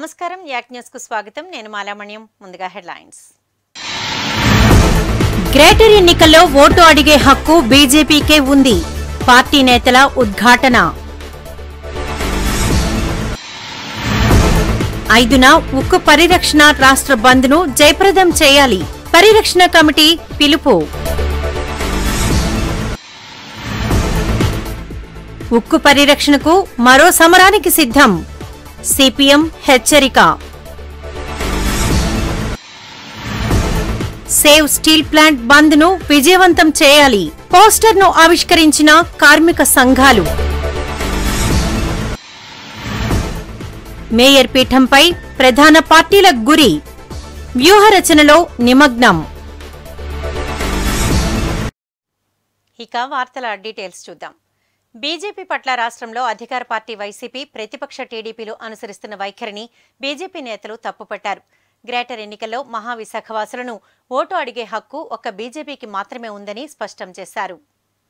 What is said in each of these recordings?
నమస్కారం యాక్ న్యూస్ కు స్వాగతం నేను మాలామణ్యం ముందుగా హెడ్లైన్స్ గ్రేటర్ ఎన్నికల్లో ఓటు అడిగే హక్కు బీజేపీకే ఉంది పార్టీ నేతల ఉద్ఘాటన ఐదున ఉక్కు పరిరక్షణ రాష్ట్ర బంద్ ను జయప్రదం చేయాలి పరిరక్షణ కమిటీ పిలుపు ఉక్కు పరిరక్షణకు మరో సమరానికి సిద్ధం సిపిఎం హెచ్చరిక సేవ్ స్టీల్ ప్లాంట్ బంద్ ను విజయవంతం చేయాలి పోస్టర్ ను ఆవిష్కరించిన కార్మిక సంఘాలు మేయర్ పీఠంపై ప్రధాన పార్టీల గురి వ్యూహరచనలో నిమగ్నం ఇక వార్తల డీటెయిల్స్ చూద్దాం బీజేపీ పట్ల రాష్ట్రంలో అధికార పార్టీ వైసీపీ ప్రతిపక్ష టీడీపీలు అనుసరిస్తున్న వైఖరిని బీజేపీ నేతలు తప్పుపట్టారు గ్రేటర్ ఎన్నికల్లో మహావిశాఖవాసులను ఓటు అడిగే హక్కు ఒక్క బీజేపీకి మాత్రమే ఉందని స్పష్టం చేశారు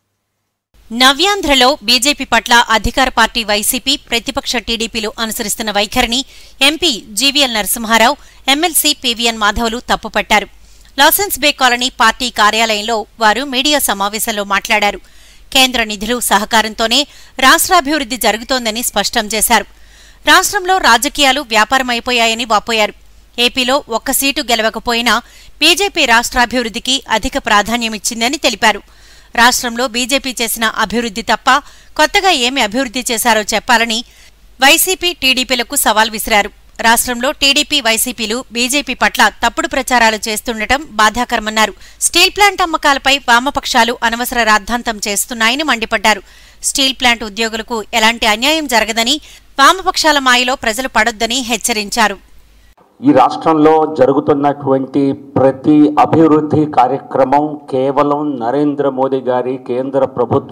నవ్యాంధ్రలో బీజేపీ పట్ల అధికార పార్టీ వైసీపీ ప్రతిపక్ష టీడీపీలు అనుసరిస్తున్న వైఖరిని MP GVL Narasimharao MLC PVN మాధవులు తప్పుపట్టారు లాసెన్స్ బే కాలనీ పార్టీ కార్యాలయంలో వారు మీడియా సమావేశంలో మాట్లాడారు కేంద్ర నిధులు సహకారంతోనే రాష్ట్రాభివృద్ధి జరుగుతోందని స్పష్టం చేశారు రాష్ట్రంలో రాజకీయాలు వ్యాపారమైపోయాయని వాపోయారు ఏపీలో ఒక్క సీటు గెలవకపోయినా బీజేపీ రాష్ట్రాభివృద్ధికి అధిక ప్రాధాన్యమిచ్చిందని తెలిపారు రాష్ట్రంలో బీజేపీ చేసిన అభివృద్ధి తప్ప కొత్తగా ఏమి అభివృద్ధి చేశారో చెప్పాలని వైసీపీ టీడీపీలకు సవాల్ విసిరారు రాష్ట్రంలో టీడీపీ వైసీపీలు బీజేపీ పట్ల తప్పుడు ప్రచారాలు చేస్తుండటం బాధాకరమన్నారు స్టీల్ ప్లాంట్ అమ్మకాలపై వామపక్షాలు అనవసర రాద్ధాంతం చేస్తున్నాయని మండిపడ్డారు స్టీల్ ప్లాంట్ ఉద్యోగులకు ఎలాంటి అన్యాయం జరగదని వామపక్షాల మాయలో ప్రజలు పడొద్దని హెచ్చరించారు ఈ రాష్ట్రంలో జరుగుతున్నటువంటి ప్రతి అభివృద్ధి కార్యక్రమం కేవలం నరేంద్ర మోదీ గారి కేంద్ర ప్రభుత్వ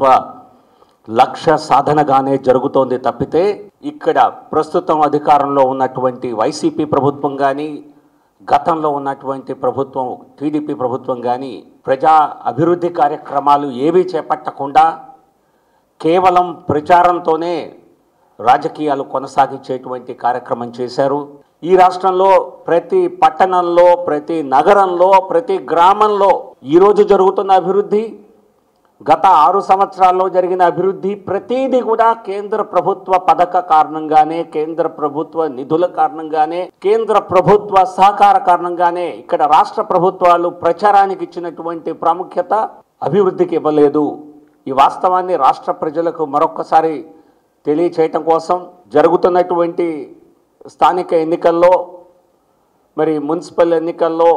లక్ష్య సాధనగానే జరుగుతోంది తప్పితే ఇక్కడ ప్రస్తుతం అధికారంలో ఉన్నటువంటి వైసీపీ ప్రభుత్వం కానీ గతంలో ఉన్నటువంటి ప్రభుత్వం టీడీపీ ప్రభుత్వం కానీ ప్రజా అభివృద్ధి కార్యక్రమాలు ఏవీ చేపట్టకుండా కేవలం ప్రచారంతోనే రాజకీయాలు కొనసాగించేటువంటి కార్యక్రమం చేశారు ఈ రాష్ట్రంలో ప్రతి పట్టణంలో ప్రతి నగరంలో ప్రతి గ్రామంలో ఈరోజు జరుగుతున్న అభివృద్ధి గత ఆరు సంవత్సరాల్లో జరిగిన అభివృద్ధి ప్రతిదీ కూడా కేంద్ర ప్రభుత్వ పథక కారణంగానే కేంద్ర ప్రభుత్వ నిధుల కారణంగానే కేంద్ర ప్రభుత్వ సహకార కారణంగానే ఇక్కడ రాష్ట్ర ప్రభుత్వాలు ప్రచారానికి ఇచ్చినటువంటి ప్రాముఖ్యత అభివృద్ధికి ఇవ్వలేదు ఈ వాస్తవాన్ని రాష్ట్ర ప్రజలకు మరొక్కసారి తెలియచేయటం కోసం జరుగుతున్నటువంటి స్థానిక ఎన్నికల్లో మరి మున్సిపల్ ఎన్నికల్లో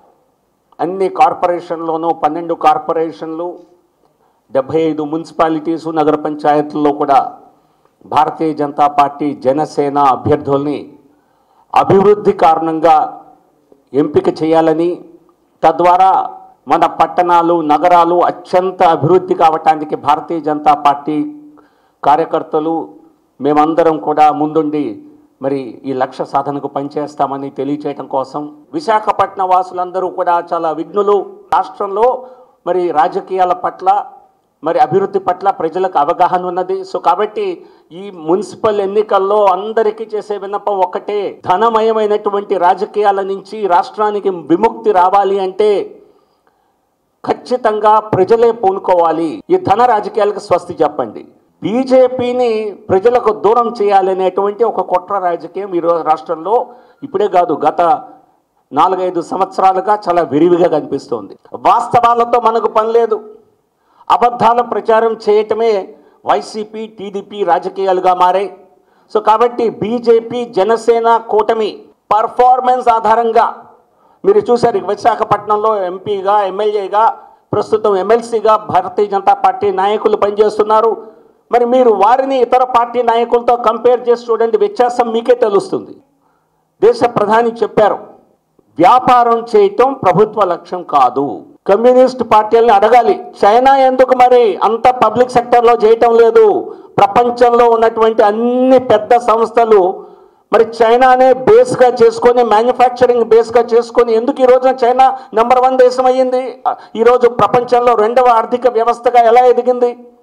అన్ని కార్పొరేషన్లోనూ పన్నెండు కార్పొరేషన్లు డెబ్బై ఐదు మున్సిపాలిటీస్ నగర పంచాయతీల్లో కూడా భారతీయ జనతా పార్టీ జనసేన అభ్యర్థుల్ని అభివృద్ధి కారణంగా ఎంపిక చేయాలని తద్వారా మన పట్టణాలు నగరాలు అత్యంత అభివృద్ధి కావటానికి భారతీయ జనతా పార్టీ కార్యకర్తలు మేమందరం కూడా ముందుండి మరి ఈ లక్ష్య సాధనకు పనిచేస్తామని తెలియచేయటం కోసం విశాఖపట్నం వాసులందరూ కూడా చాలా విఘ్నులు రాష్ట్రంలో మరి రాజకీయాల పట్ల మరి అభివృద్ధి పట్ల ప్రజలకు అవగాహన ఉన్నది సో కాబట్టి ఈ మున్సిపల్ ఎన్నికల్లో అందరికీ చేసే విన్నపం ఒకటే ధనమయమైనటువంటి రాజకీయాల నుంచి రాష్ట్రానికి విముక్తి రావాలి అంటే ఖచ్చితంగా ప్రజలే పూనుకోవాలి ఈ ధన రాజకీయాలకు స్వస్తి చెప్పండి బీజేపీని ప్రజలకు దూరం చేయాలనేటువంటి ఒక కుట్ర రాజకీయం ఈ రో- రాష్ట్రంలో ఇప్పుడే కాదు గత నాలుగైదు సంవత్సరాలుగా చాలా విరివిగా కనిపిస్తోంది వాస్తవాలతో మనకు పని లేదు అబద్ధాల ప్రచారం చేయటమే వైసీపీ టీడీపీ రాజకీయాలుగా మారాయి సో కాబట్టి బీజేపీ జనసేన కూటమి పర్ఫార్మెన్స్ ఆధారంగా మీరు చూశారు విశాఖపట్నంలో ఎంపీగా ఎమ్మెల్యేగా ప్రస్తుతం ఎమ్మెల్సీగా భారతీయ జనతా పార్టీ నాయకులు పనిచేస్తున్నారు మరి మీరు వారిని ఇతర పార్టీ నాయకులతో కంపేర్ చేసి చూడండి వ్యత్యాసం మీకే తెలుస్తుంది దేశ ప్రధాని చెప్పారు వ్యాపారం చేయటం ప్రభుత్వ లక్ష్యం కాదు కమ్యూనిస్ట్ పార్టీలను అడగాలి చైనా ఎందుకు మరి అంత పబ్లిక్ సెక్టర్లో చేయటం లేదు ప్రపంచంలో ఉన్నటువంటి అన్ని పెద్ద సంస్థలు మరి చైనానే బేస్గా చేసుకొని మ్యానుఫ్యాక్చరింగ్ బేస్గా చేసుకొని ఎందుకు ఈ రోజున చైనా నెంబర్ వన్ దేశం అయ్యింది ఈరోజు ప్రపంచంలో రెండవ ఆర్థిక వ్యవస్థగా ఎలా ఎదిగింది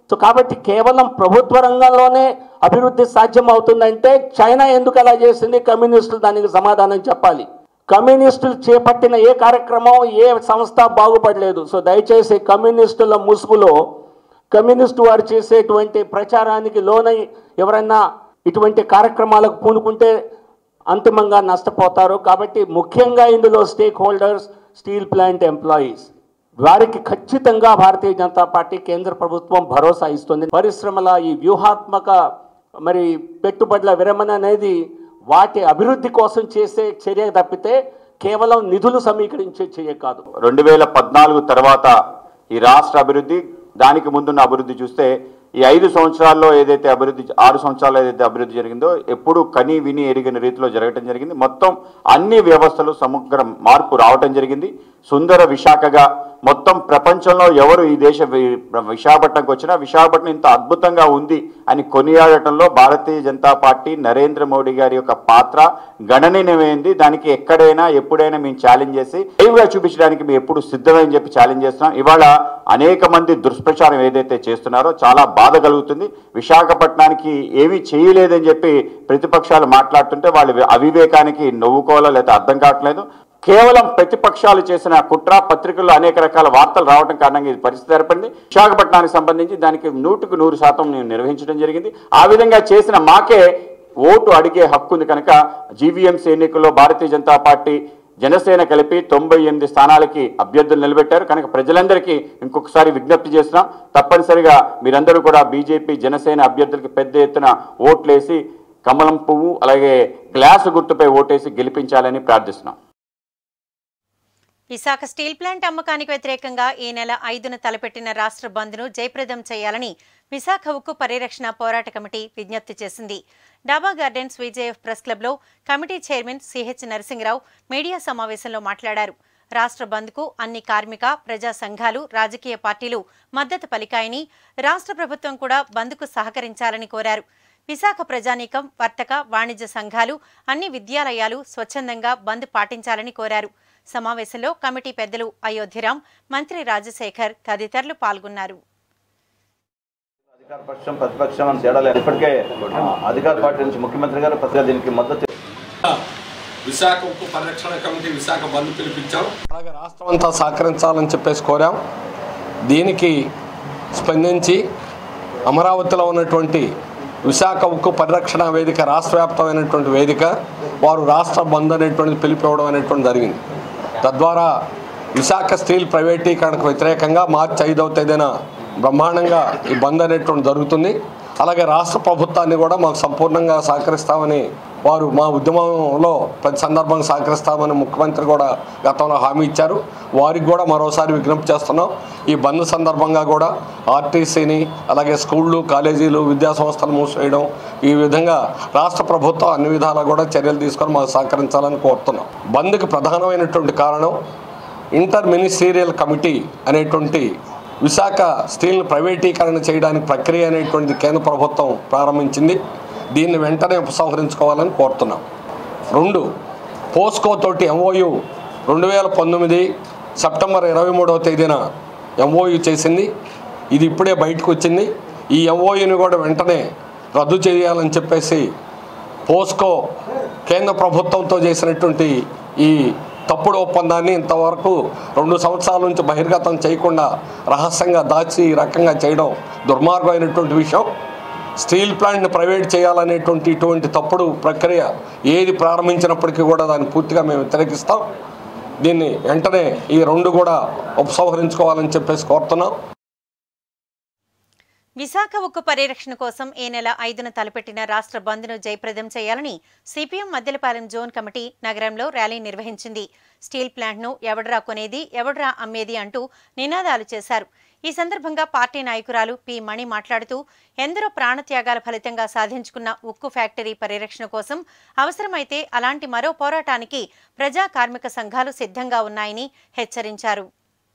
సో కాబట్టి కేవలం ప్రభుత్వ రంగంలోనే అభివృద్ధి సాధ్యం అవుతుందంటే చైనా ఎందుకు అలా చేసింది కమ్యూనిస్టులు దానికి సమాధానం చెప్పాలి కమ్యూనిస్టులు చేపట్టిన ఏ కార్యక్రమం ఏ సంస్థ బాగుపడలేదు సో దయచేసి కమ్యూనిస్టుల ముసుగులో కమ్యూనిస్టు వారు చేసేటువంటి ప్రచారానికి లోనై ఎవరైనా ఇటువంటి కార్యక్రమాలకు పూనుకుంటే అంతిమంగా నష్టపోతారు కాబట్టి ముఖ్యంగా ఇందులో stake holders steel plant employees వారికి ఖచ్చితంగా భారతీయ జనతా పార్టీ కేంద్ర ప్రభుత్వం భరోసా ఇస్తుంది పరిశ్రమల ఈ వ్యూహాత్మక మరి పెట్టుబడుల విరమణ అనేది వాటి అభివృద్ధి కోసం చేసే చర్య తప్పితే కేవలం నిధులు సమీకరించే చర్య కాదు రెండు వేల పద్నాలుగు తర్వాత ఈ రాష్ట్ర అభివృద్ధి దానికి ముందున్న అభివృద్ధి చూస్తే ఈ ఐదు సంవత్సరాల్లో ఏదైతే అభివృద్ధి ఆరు సంవత్సరాల్లో ఏదైతే అభివృద్ధి జరిగిందో ఎప్పుడు కని విని ఎరిగిన రీతిలో జరగటం జరిగింది మొత్తం అన్ని వ్యవస్థలు సమగ్ర మార్పు రావటం జరిగింది సుందర విశాఖగా మొత్తం ప్రపంచంలో ఎవరు ఈ దేశ వి- విశాఖపట్నంకి వచ్చినా విశాఖపట్నం ఇంత అద్భుతంగా ఉంది అని కొనియాడటంలో భారతీయ జనతా పార్టీ నరేంద్ర మోడీ గారి యొక్క పాత్ర గణనీయమైంది దానికి ఎక్కడైనా ఎప్పుడైనా మేము ఛాలెంజ్ చేసి లైవ్గా చూపించడానికి మేము ఎప్పుడు సిద్ధమని చెప్పి ఛాలెంజ్ చేస్తున్నాం ఇవాళ అనేక మంది దుష్ప్రచారం ఏదైతే చేస్తున్నారో చాలా బాధ కలుగుతుంది విశాఖపట్నానికి ఏమీ చేయలేదని చెప్పి ప్రతిపక్షాలు మాట్లాడుతుంటే వాళ్ళ అవివేకానికి నవ్వుకోవాలో లేదా అర్థం కావట్లేదు కేవలం ప్రతిపక్షాలు చేసిన కుట్ర పత్రికల్లో అనేక రకాల వార్తలు రావడం కారణంగా ఇది పరిస్థితి ఏర్పడింది విశాఖపట్నానికి సంబంధించి దానికి నూటికి నూరు శాతం నేను నిర్వహించడం జరిగింది ఆ విధంగా చేసిన మాకే ఓటు అడిగే హక్కు ఉంది కనుక జీవీఎంసీ ఎన్నికల్లో భారతీయ జనతా పార్టీ జనసేన కలిపి తొంభై ఎనిమిది స్థానాలకి అభ్యర్థులు నిలబెట్టారు కనుక ప్రజలందరికీ ఇంకొకసారి విజ్ఞప్తి చేస్తున్నాం తప్పనిసరిగా మీరందరూ కూడా బీజేపీ జనసేన అభ్యర్థులకి పెద్ద ఎత్తున ఓట్లేసి కమలం పువ్వు అలాగే గ్లాసు గుర్తుపై ఓటేసి గెలిపించాలని ప్రార్థిస్తున్నాం విశాఖ స్టీల్ ప్లాంట్ అమ్మకానికి వ్యతిరేకంగా ఈ నెల ఐదున తలపెట్టిన రాష్ట్ర బంద్ను జయప్రదం చేయాలని విశాఖ ఉక్కు పరిరక్షణ పోరాట కమిటీ విజ్ఞప్తి చేసింది డాబా గార్డెన్స్ విజేఎఫ్ ప్రెస్ క్లబ్లో committee chairman CH Narasimharao media సమావేశంలో మాట్లాడారు రాష్ట్ర బంద్కు అన్ని కార్మిక ప్రజా సంఘాలు రాజకీయ పార్టీలు మద్దతు పలికాయని రాష్ట్ర ప్రభుత్వం కూడా బంద్కు సహకరించాలని కోరారు విశాఖ ప్రజానీకం వర్తక వాణిజ్య సంఘాలు అన్ని విద్యాలయాలు స్వచ్ఛందంగా బంద్ పాటించాలని కోరారు సమావేశంలో కమిటీ పెద్దలు అయోధ్యరాం మంత్రి రాజశేఖర్ తదితరులు పాల్గొన్నారు అధికార పక్షం ప్రతిపక్షం అని తేడా లేదు ఇప్పటికే ఆ, అధికార పార్టీ నుంచి ముఖ్యమంత్రి గారు ప్రతిగా దీనికి మద్దతు విశాఖ ఉక్కు పరిరక్షణ కమిటీ విశాఖ బంద్ పిలిపించాం అలాగే రాష్ట్రం అంతా సహకరించాలని చెప్పేసి కోరాం దీనికి స్పందించి అమరావతిలో ఉన్నటువంటి విశాఖ ఉక్కు పరిరక్షణ వేదిక రాష్ట్ర వ్యాప్తమైనటువంటి వేదిక వారు రాష్ట్ర బంద్ అనేటువంటిది పిలిపివ్వడం అనేటువంటి జరిగింది తద్వారా విశాఖ స్టీల్ ప్రైవేటీకరణకు వ్యతిరేకంగా మార్చి ఐదవ తేదీన బ్రహ్మాండంగా ఈ బంద్ అనేటువంటి జరుగుతుంది అలాగే రాష్ట్ర ప్రభుత్వాన్ని కూడా మాకు సంపూర్ణంగా సహకరిస్తామని వారు మా ఉద్యమంలో ప్రతి సందర్భంగా సహకరిస్తామని ముఖ్యమంత్రి కూడా గతంలో హామీ ఇచ్చారు వారికి కూడా మరోసారి విజ్ఞప్తి చేస్తున్నాం ఈ బంద్ సందర్భంగా కూడా ఆర్టీసీని అలాగే స్కూళ్ళు కాలేజీలు విద్యా సంస్థలు మూసివేయడం ఈ విధంగా రాష్ట్ర ప్రభుత్వం అన్ని విధాలా కూడా చర్యలు తీసుకొని మాకు సహకరించాలని కోరుతున్నాం బంద్కి ప్రధానమైనటువంటి కారణం ఇంటర్ మినిస్టీరియల్ కమిటీ అనేటువంటి విశాఖ స్టీల్ను ప్రైవేటీకరణ చేయడానికి ప్రక్రియ అనేటువంటిది కేంద్ర ప్రభుత్వం ప్రారంభించింది దీన్ని వెంటనే ఉపసంహరించుకోవాలని కోరుతున్నాం రెండు పోస్కో తోటి ఎంఓయు రెండు వేల పంతొమ్మిది సెప్టెంబర్ ఇరవై మూడవ తేదీన ఎంఓయు చేసింది ఇది ఇప్పుడే బయటకు వచ్చింది ఈ ఎంఓయుని కూడా వెంటనే రద్దు చేయాలని చెప్పేసి పోస్కో కేంద్ర ప్రభుత్వంతో చేసినటువంటి ఈ తప్పుడు ఒప్పందాన్ని ఇంతవరకు రెండు సంవత్సరాల నుంచి బహిర్గతం చేయకుండా రహస్యంగా దాచి ఈ రకంగా చేయడం దుర్మార్గమైనటువంటి విషయం స్టీల్ ప్లాంట్ని ప్రైవేట్ చేయాలనేటువంటి ఇటువంటి తప్పుడు ప్రక్రియ ఏది ప్రారంభించినప్పటికీ కూడా దాన్ని పూర్తిగా మేము వ్యతిరేకిస్తాం దీన్ని వెంటనే ఈ రెండు కూడా ఉపసంహరించుకోవాలని చెప్పేసి కోరుతున్నాం విశాఖ ఉక్కు పరిరక్షణ కోసం ఈ నెల ఐదున తలపెట్టిన రాష్ట్ర బంద్ను జయప్రదం చేయాలని సిపిఎం మద్దెలపాలెం జోన్ కమిటీ నగరంలో ర్యాలీ నిర్వహించింది స్టీల్ ప్లాంట్ను ఎవడరా కొనేది ఎవడరా అమ్మేది అంటూ నినాదాలు చేశారు ఈ సందర్భంగా పార్టీ నాయకురాలు పి మణి మాట్లాడుతూ ఎందరో ప్రాణత్యాగాల ఫలితంగా సాధించుకున్న ఉక్కు ఫ్యాక్టరీ పరిరక్షణ కోసం అవసరమైతే అలాంటి మరో పోరాటానికి ప్రజా కార్మిక సంఘాలు సిద్ధంగా ఉన్నాయని హెచ్చరించారు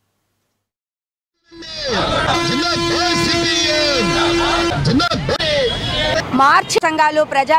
మార్చి సంఘాలు ప్రజా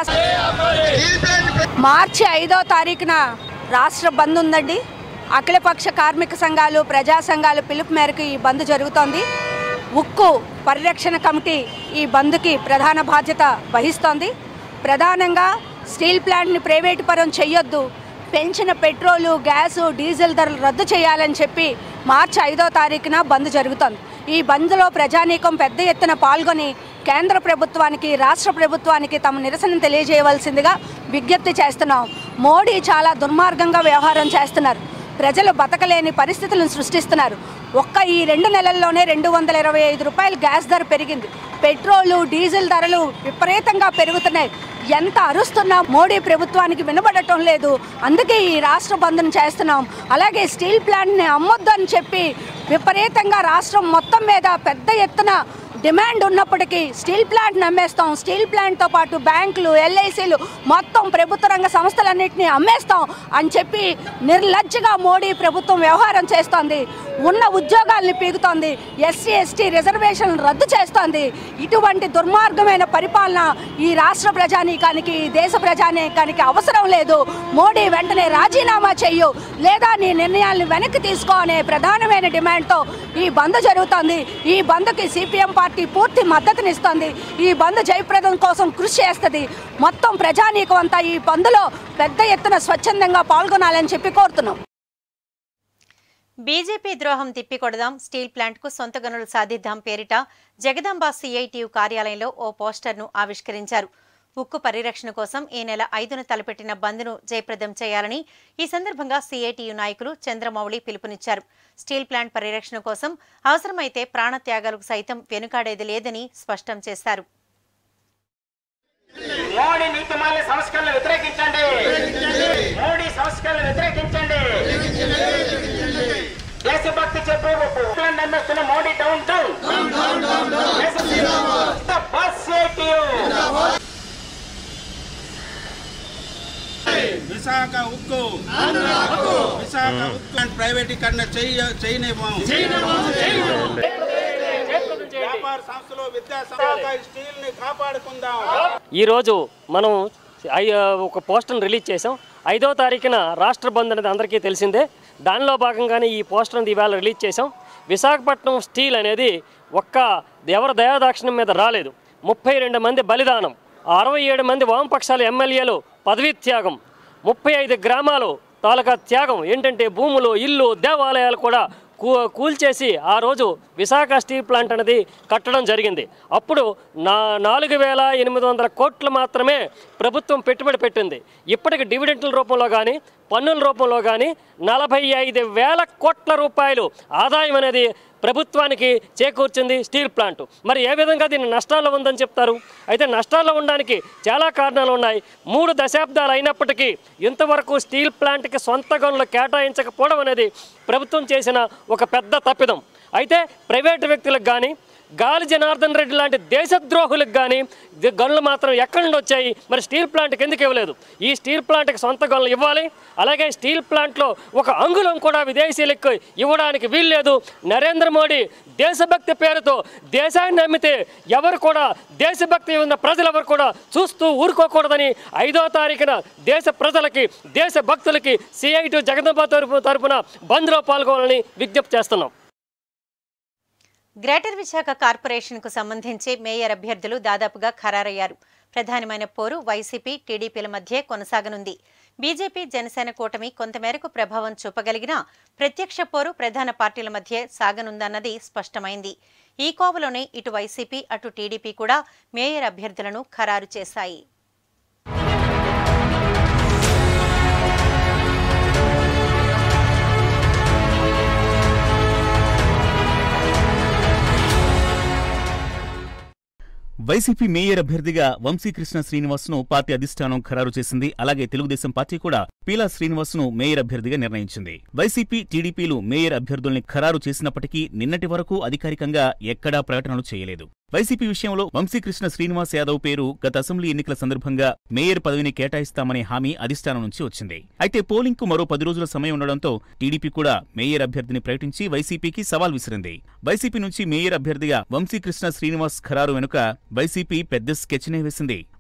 మార్చి ఐదో తారీఖున రాష్ట్ర బంద్ ఉందండి అఖిలపక్ష కార్మిక సంఘాలు ప్రజా సంఘాలు పిలుపు మేరకు ఈ బంద్ జరుగుతోంది ఉక్కు పరిరక్షణ కమిటీ ఈ బంద్కి ప్రధాన బాధ్యత వహిస్తోంది ప్రధానంగా స్టీల్ ప్లాంట్ని ప్రైవేటు పరం చేయొద్దు పెంచిన పెట్రోలు గ్యాసు డీజిల్ ధరలు రద్దు చేయాలని చెప్పి మార్చి ఐదో తారీఖున బంద్ జరుగుతోంది ఈ బంద్లో ప్రజానీకం పెద్ద ఎత్తున పాల్గొని కేంద్ర ప్రభుత్వానికి రాష్ట్ర ప్రభుత్వానికి తమ నిరసన తెలియజేయవలసిందిగా విజ్ఞప్తి చేస్తున్నాం మోడీ చాలా దుర్మార్గంగా వ్యవహారం చేస్తున్నారు ప్రజలు బతకలేని పరిస్థితులను సృష్టిస్తున్నారు ఒక్క ఈ రెండు నెలల్లోనే రెండు వందల ఇరవై ఐదు రూపాయలు గ్యాస్ ధర పెరిగింది పెట్రోలు డీజిల్ ధరలు విపరీతంగా పెరుగుతున్నాయి ఎంత అరుస్తున్నా మోడీ ప్రభుత్వానికి వినబడటం లేదు అందుకే ఈ రాష్ట్ర బంద్ను చేస్తున్నాం అలాగే స్టీల్ ప్లాంట్ని అమ్మొద్దు అని చెప్పి విపరీతంగా రాష్ట్రం మొత్తం మీద పెద్ద ఎత్తున డిమాండ్ ఉన్నప్పటికీ స్టీల్ ప్లాంట్ నమ్మేస్తాం స్టీల్ ప్లాంట్తో పాటు బ్యాంకులు ఎల్ఐసీలు మొత్తం ప్రభుత్వ రంగ సంస్థలన్నింటినీ అమ్మేస్తాం అని చెప్పి నిర్లజ్జగా మోడీ ప్రభుత్వం వ్యవహారం చేస్తోంది ఉన్న ఉద్యోగాల్ని పీగుతోంది ఎస్సీ ఎస్టీ రిజర్వేషన్లు రద్దు చేస్తోంది ఇటువంటి దుర్మార్గమైన పరిపాలన ఈ రాష్ట్ర ప్రజానీకానికి ఈ దేశ ప్రజానీకానికి అవసరం లేదు మోడీ వెంటనే రాజీనామా చెయ్యు లేదా నీ నిర్ణయాలను వెనక్కి తీసుకో అనే ప్రధానమైన డిమాండ్తో ఈ బంద్ జరుగుతోంది ఈ బంద్కి సిపిఎం పార్టీ పూర్తి మద్దతునిస్తోంది ఈ బంద్ జయప్రదం కోసం కృషి చేస్తుంది మొత్తం ప్రజానీకం అంతా ఈ బంద్లో పెద్ద ఎత్తున స్వచ్ఛందంగా పాల్గొనాలని చెప్పి కోరుతున్నాం బీజేపీ ద్రోహం తిప్పికొడదాం స్టీల్ ప్లాంట్కు సొంత గనులు సాధిద్దాం పేరిట జగదాంబ సిఐటియు కార్యాలయంలో ఓ పోస్టర్ను ఆవిష్కరించారు ఉక్కు పరిరక్షణ కోసం ఈ నెల ఐదున తలపెట్టిన బంద్ను జయప్రదం చేయాలని ఈ సందర్భంగా సిఐటియు నాయకులు చంద్రమౌళి పిలుపునిచ్చారు స్టీల్ ప్లాంట్ పరిరక్షణ కోసం అవసరమైతే ప్రాణత్యాగాలకు సైతం వెనుకాడేది లేదని స్పష్టం చేశారు మోడీ నీతిమాల సంస్కరణలు వ్యతిరేకించండి మోడీ సంస్కరణలు వ్యతిరేకించండి దేశభక్తి చెప్పే నమ్మేస్తున్న మోడీ డౌన్ డౌన్ బస్ విశాఖ ఉక్కు విశాఖ ఉక్కు అండ్ ప్రైవేటీకరణ చేయ చేయనివ్వం వ్యాపార సంస్థలు విద్యా సంస్థలు స్టీల్ ని కాపాడుకుందాం ఈరోజు మనం ఐ- ఒక పోస్టర్ని రిలీజ్ చేసాం ఐదో తారీఖున రాష్ట్ర బంద్ అనేది అందరికీ తెలిసిందే దానిలో భాగంగానే ఈ పోస్టర్ని ఇవాళ రిలీజ్ చేసాం విశాఖపట్నం స్టీల్ అనేది ఒక్క ఎవరి దయాదాక్షిణ్యం మీద రాలేదు ముప్పై రెండు మంది బలిదానం అరవై ఏడు మంది వామపక్షాల ఎమ్మెల్యేలు పదవీ త్యాగం ముప్పై ఐదు గ్రామాలు తాలూకా త్యాగం ఏంటంటే భూములు ఇల్లు దేవాలయాలు కూడా కూ కూల్చేసి ఆ రోజు విశాఖ స్టీల్ ప్లాంట్ అనేది కట్టడం జరిగింది అప్పుడు నా నాలుగు వేల ఎనిమిది వందల కోట్లు మాత్రమే ప్రభుత్వం పెట్టుబడి పెట్టింది ఇప్పటికి డివిడెంట్ల రూపంలో కానీ పన్నుల రూపంలో కానీ నలభై ఐదు వేల కోట్ల రూపాయలు ఆదాయం అనేది ప్రభుత్వానికి చేకూర్చింది స్టీల్ ప్లాంట్ మరి ఏ విధంగా దీన్ని నష్టాల్లో ఉందని చెప్తారు అయితే నష్టాల్లో ఉండడానికి చాలా కారణాలు ఉన్నాయి మూడు దశాబ్దాలు అయినప్పటికీ ఇంతవరకు స్టీల్ ప్లాంట్కి సొంత గనులు కేటాయించకపోవడం అనేది ప్రభుత్వం చేసిన ఒక పెద్ద తప్పిదం అయితే ప్రైవేటు వ్యక్తులకు కానీ గాలి జనార్దన్ రెడ్డి లాంటి దేశద్రోహులకు కానీ ది- గనులు మాత్రం ఎక్కడి నుండి వచ్చాయి మరి స్టీల్ ప్లాంట్కి ఎందుకు ఇవ్వలేదు ఈ స్టీల్ ప్లాంట్కి సొంత గనులు ఇవ్వాలి అలాగే స్టీల్ ప్లాంట్లో ఒక అంగుళం కూడా విదేశీయులకు ఇవ్వడానికి వీల్లేదు నరేంద్ర మోడీ దేశభక్తి పేరుతో దేశాన్ని నమ్మితే ఎవరు కూడా దేశభక్తి ఉన్న ప్రజలెవరు కూడా చూస్తూ ఊరుకోకూడదని ఐదో తారీఖున దేశ ప్రజలకి దేశ భక్తులకి సిఐటి జగదంబ తరపు తరపున బంద్లో పాల్గొనాలని విజ్ఞప్తి చేస్తున్నాం గ్రేటర్ విశాఖ కార్పొరేషన్కు సంబంధించి మేయర్ అభ్యర్థులు దాదాపుగా ఖరారయ్యారు ప్రధానమైన పోరు వైసీపీ టీడీపీల మధ్య కొనసాగనుంది బీజేపీ జనసేన కూటమి కొంతమేరకు ప్రభావం చూపగలిగినా ప్రత్యక్ష పోరు ప్రధాన పార్టీల మధ్య సాగనుందన్నది స్పష్టమైంది ఈ కోవలోనే ఇటు వైసీపీ అటు టీడీపీ కూడా మేయర్ అభ్యర్థులను ఖరారు చేశాయి వైసీపీ మేయర్ అభ్యర్థిగా వంశీకృష్ణ శ్రీనివాస్ ను పార్టీ అధిష్టానం ఖరారు చేసింది అలాగే తెలుగుదేశం పార్టీ కూడా పీలా శ్రీనివాస్ ను మేయర్ అభ్యర్థిగా నిర్ణయించింది వైసీపీ టీడీపీలు మేయర్ అభ్యర్థుల్ని ఖరారు చేసినప్పటికీ నిన్నటి వరకు అధికారికంగా ఎక్కడా ప్రకటనలు చేయలేదు వైసీపీ విషయంలో వంశీకృష్ణ శ్రీనివాస్ యాదవ్ పేరు గత అసెంబ్లీ ఎన్నికల సందర్భంగా మేయర్ పదవిని కేటాయిస్తామనే హామీ అధిష్టానం నుంచి వచ్చింది అయితే పోలింగ్ కు మరో పది రోజుల సమయం ఉండడంతో టీడీపీ కూడా మేయర్ అభ్యర్థిని ప్రకటించి వైసీపీకి సవాల్ విసిరింది వైసీపీ నుంచి మేయర్ అభ్యర్థిగా వంశీకృష్ణ శ్రీనివాస్ ఖరారు వెనుక వైసీపీ పెద్ద స్కెచ్నే వేసింది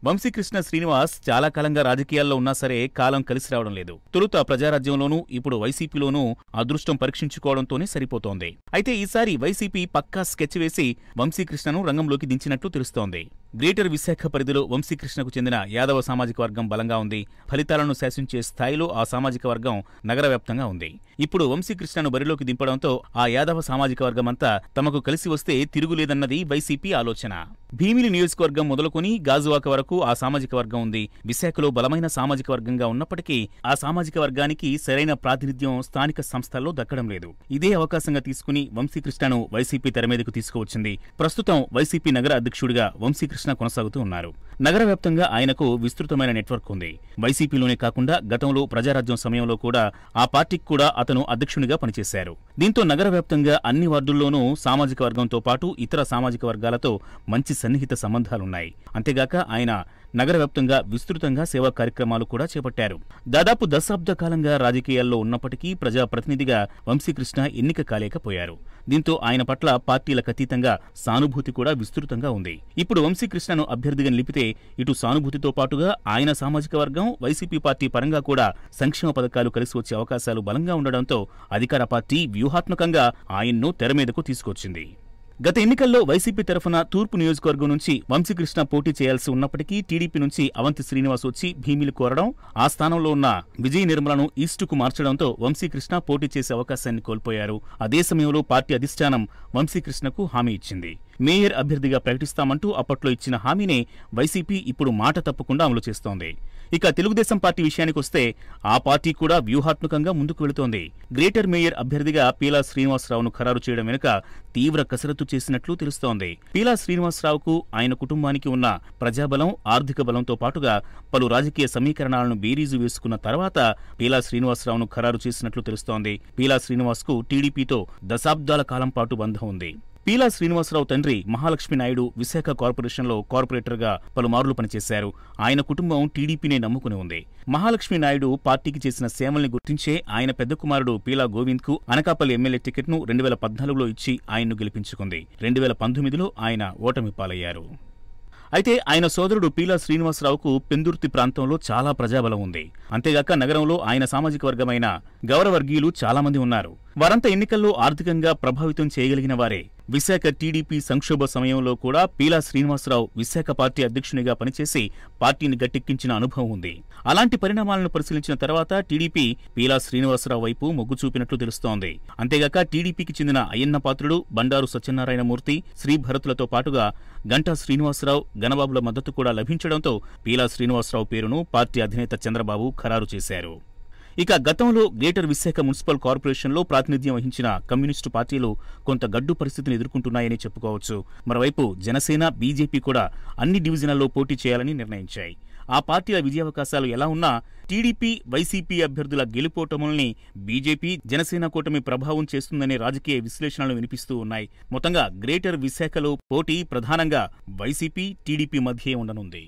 వంశీకృష్ణ శ్రీనివాస్ చాలా కాలంగా రాజకీయాల్లో ఉన్నా సరే కాలం కలిసి రావడం లేదు తొలుత ప్రజారాజ్యంలోనూ ఇప్పుడు వైసీపీలోనూ అదృష్టం పరీక్షించుకోవడంతోనే సరిపోతోంది అయితే ఈసారి వైసీపీ పక్కా స్కెచ్ వేసి వంశీకృష్ణను రంగంలోకి దించినట్లు తెలుస్తోంది గ్రేటర్ విశాఖ పరిధిలో వంశీకృష్ణకు చెందిన యాదవ సామాజిక వర్గం బలంగా ఉంది ఫలితాలను శాసించే స్థాయిలో ఆ సామాజిక వర్గం నగర వ్యాప్తంగా ఉంది ఇప్పుడు వంశీకృష్ణను బరిలోకి దింపడంతో ఆ యాదవ సామాజిక వర్గమంతా తమకు కలిసి వస్తే తిరుగులేదన్నది వైసీపీ ఆలోచన భీమిలి నియోజకవర్గం మొదలుకొని గాజువాక వరకు ఆ సామాజిక వర్గం ఉంది విశాఖలో బలమైన సామాజిక వర్గంగా ఉన్నప్పటికీ ఆ సామాజిక వర్గానికి సరైన ప్రాతినిధ్యం స్థానిక సంస్థల్లో దక్కడం లేదు ఇదే అవకాశంగా తీసుకుని వంశీకృష్ణను వైసీపీ తెర మీదకు తీసుకువచ్చింది ప్రస్తుతం వైసీపీ నగర అధ్యక్షుడిగా వంశీకృష్ణ కొనసాగుతూ ఉన్నారు నగర వ్యాప్తంగా ఆయనకు విస్తృతమైన నెట్వర్క్ ఉంది వైసీపీలోనే కాకుండా గతంలో ప్రజారాజ్యం సమయంలో కూడా ఆ పార్టీకి కూడా అతను అధ్యక్షునిగా పనిచేశారు దీంతో నగర వ్యాప్తంగా అన్ని వార్డుల్లోనూ సామాజిక వర్గంతో పాటు ఇతర సామాజిక వర్గాలతో మంచి సన్నిహిత సంబంధాలున్నాయి అంతేగాక ఆయన నగర వ్యాప్తంగా విస్తృతంగా సేవా కార్యక్రమాలు కూడా చేపట్టారు దాదాపు దశాబ్ద కాలంగా రాజకీయాల్లో ఉన్నప్పటికీ ప్రజాప్రతినిధిగా వంశీకృష్ణ ఎన్నిక కాలేకపోయారు దీంతో ఆయన పట్ల పార్టీలకు అతీతంగా సానుభూతి కూడా విస్తృతంగా ఉంది ఇప్పుడు వంశీకృష్ణను అభ్యర్థిగా నిలిపితే ఇటు సానుభూతితో పాటుగా ఆయన సామాజిక వర్గం వైసీపీ పార్టీ పరంగా కూడా సంక్షేమ పథకాలు కలిసి వచ్చే అవకాశాలు బలంగా ఉండడంతో అధికార పార్టీ వ్యూహాత్మకంగా ఆయన్ను తెర మీదకు తీసుకొచ్చింది గత ఎన్నికల్లో వైసీపీ తరఫున తూర్పు నియోజకవర్గం నుంచి వంశీకృష్ణ పోటీ చేయాల్సి ఉన్నప్పటికీ టీడీపీ నుంచి అవంతి శ్రీనివాస్ వచ్చి భీమిలు కోరడం ఆ స్థానంలో ఉన్న విజయ నిర్మలను ఈస్టుకు మార్చడంతో వంశీకృష్ణ పోటీ చేసే అవకాశాన్ని కోల్పోయారు అదే సమయంలో పార్టీ అధిష్టానం వంశీకృష్ణకు హామీ ఇచ్చింది మేయర్ అభ్యర్థిగా ప్రకటిస్తామంటూ అప్పట్లో ఇచ్చిన హామీనే వైసీపీ ఇప్పుడు మాట తప్పకుండా అమలు చేస్తోంది ఇక తెలుగుదేశం పార్టీ విషయానికొస్తే ఆ పార్టీ కూడా వ్యూహాత్మకంగా ముందుకు వెళుతోంది గ్రేటర్ మేయర్ అభ్యర్థిగా పీలా శ్రీనివాసరావును ఖరారు చేయడం వెనుక తీవ్ర కసరత్తు చేసినట్లు తెలుస్తోంది పీలా శ్రీనివాసరావుకు ఆయన కుటుంబానికి ఉన్న ప్రజాబలం ఆర్థిక బలంతో పాటుగా పలు రాజకీయ సమీకరణాలను బేరీజు వేసుకున్న తర్వాత పీలా శ్రీనివాసరావును ఖరారు చేసినట్లు తెలుస్తోంది పీలా శ్రీనివాస్కు టీడీపీతో దశాబ్దాల కాలం పాటు బంధం ఉంది పీలా శ్రీనివాసరావు తండ్రి మహాలక్ష్మి నాయుడు విశాఖ కార్పొరేషన్లో కార్పొరేటర్గా పలుమార్లు పనిచేశారు ఆయన కుటుంబం టీడీపీనే నమ్ముకుని ఉంది మహాలక్ష్మి నాయుడు పార్టీకి చేసిన సేవల్ని గుర్తించే ఆయన పెద్ద కుమారుడు పీలా గోవింద్ కు అనకాపల్లి ఎమ్మెల్యే టికెట్ను రెండు వేల పద్నాలుగులో ఇచ్చి ఆయన్ను గెలిపించుకుంది రెండు వేల పంతొమ్మిదిలో ఆయన ఓటమి పాలయ్యారు అయితే ఆయన సోదరుడు పీలా శ్రీనివాసరావుకు పెందుర్తి ప్రాంతంలో చాలా ప్రజాబలం ఉంది అంతేగాక నగరంలో ఆయన సామాజిక వర్గమైన గౌరవర్గీయులు చాలా మంది ఉన్నారు వారంతా ఎన్నికల్లో ఆర్థికంగా ప్రభావితం చేయగలిగిన వారే విశాఖ టీడీపీ సంక్షోభ సమయంలో కూడా పీలా శ్రీనివాసరావు విశాఖ పార్టీ అధ్యక్షునిగా పనిచేసి పార్టీని గట్టెక్కించిన అనుభవం ఉంది అలాంటి పరిణామాలను పరిశీలించిన తర్వాత టీడీపీ పీలా శ్రీనివాసరావు వైపు మొగ్గు చూపినట్లు తెలుస్తోంది అంతేగాక టీడీపీకి చెందిన అయ్యన్న పాత్రుడు బండారు సత్యనారాయణమూర్తి శ్రీభరతులతో పాటుగా గంటా శ్రీనివాసరావు గణబాబుల మద్దతు కూడా లభించడంతో పీలా శ్రీనివాసరావు పేరును పార్టీ అధినేత చంద్రబాబు ఖరారు చేశారు ఇక గతంలో గ్రేటర్ విశాఖ మున్సిపల్ కార్పొరేషన్లో ప్రాతినిధ్యం వహించిన కమ్యూనిస్టు పార్టీలు కొంత గడ్డు పరిస్థితిని ఎదుర్కొంటున్నాయని చెప్పుకోవచ్చు మరోవైపు జనసేన బీజేపీ కూడా అన్ని డివిజన్లలో పోటీ చేయాలని నిర్ణయించాయి ఆ పార్టీల విజయావకాశాలు ఎలా ఉన్నా టీడీపీ వైసీపీ అభ్యర్థుల గెలుపోటముల్ని బీజేపీ జనసేన కూటమి ప్రభావం చేస్తుందనే రాజకీయ విశ్లేషణలు వినిపిస్తూ ఉన్నాయి మొత్తంగా గ్రేటర్ విశాఖలో పోటీ ప్రధానంగా వైసీపీ టీడీపీ మధ్యే ఉండనుంది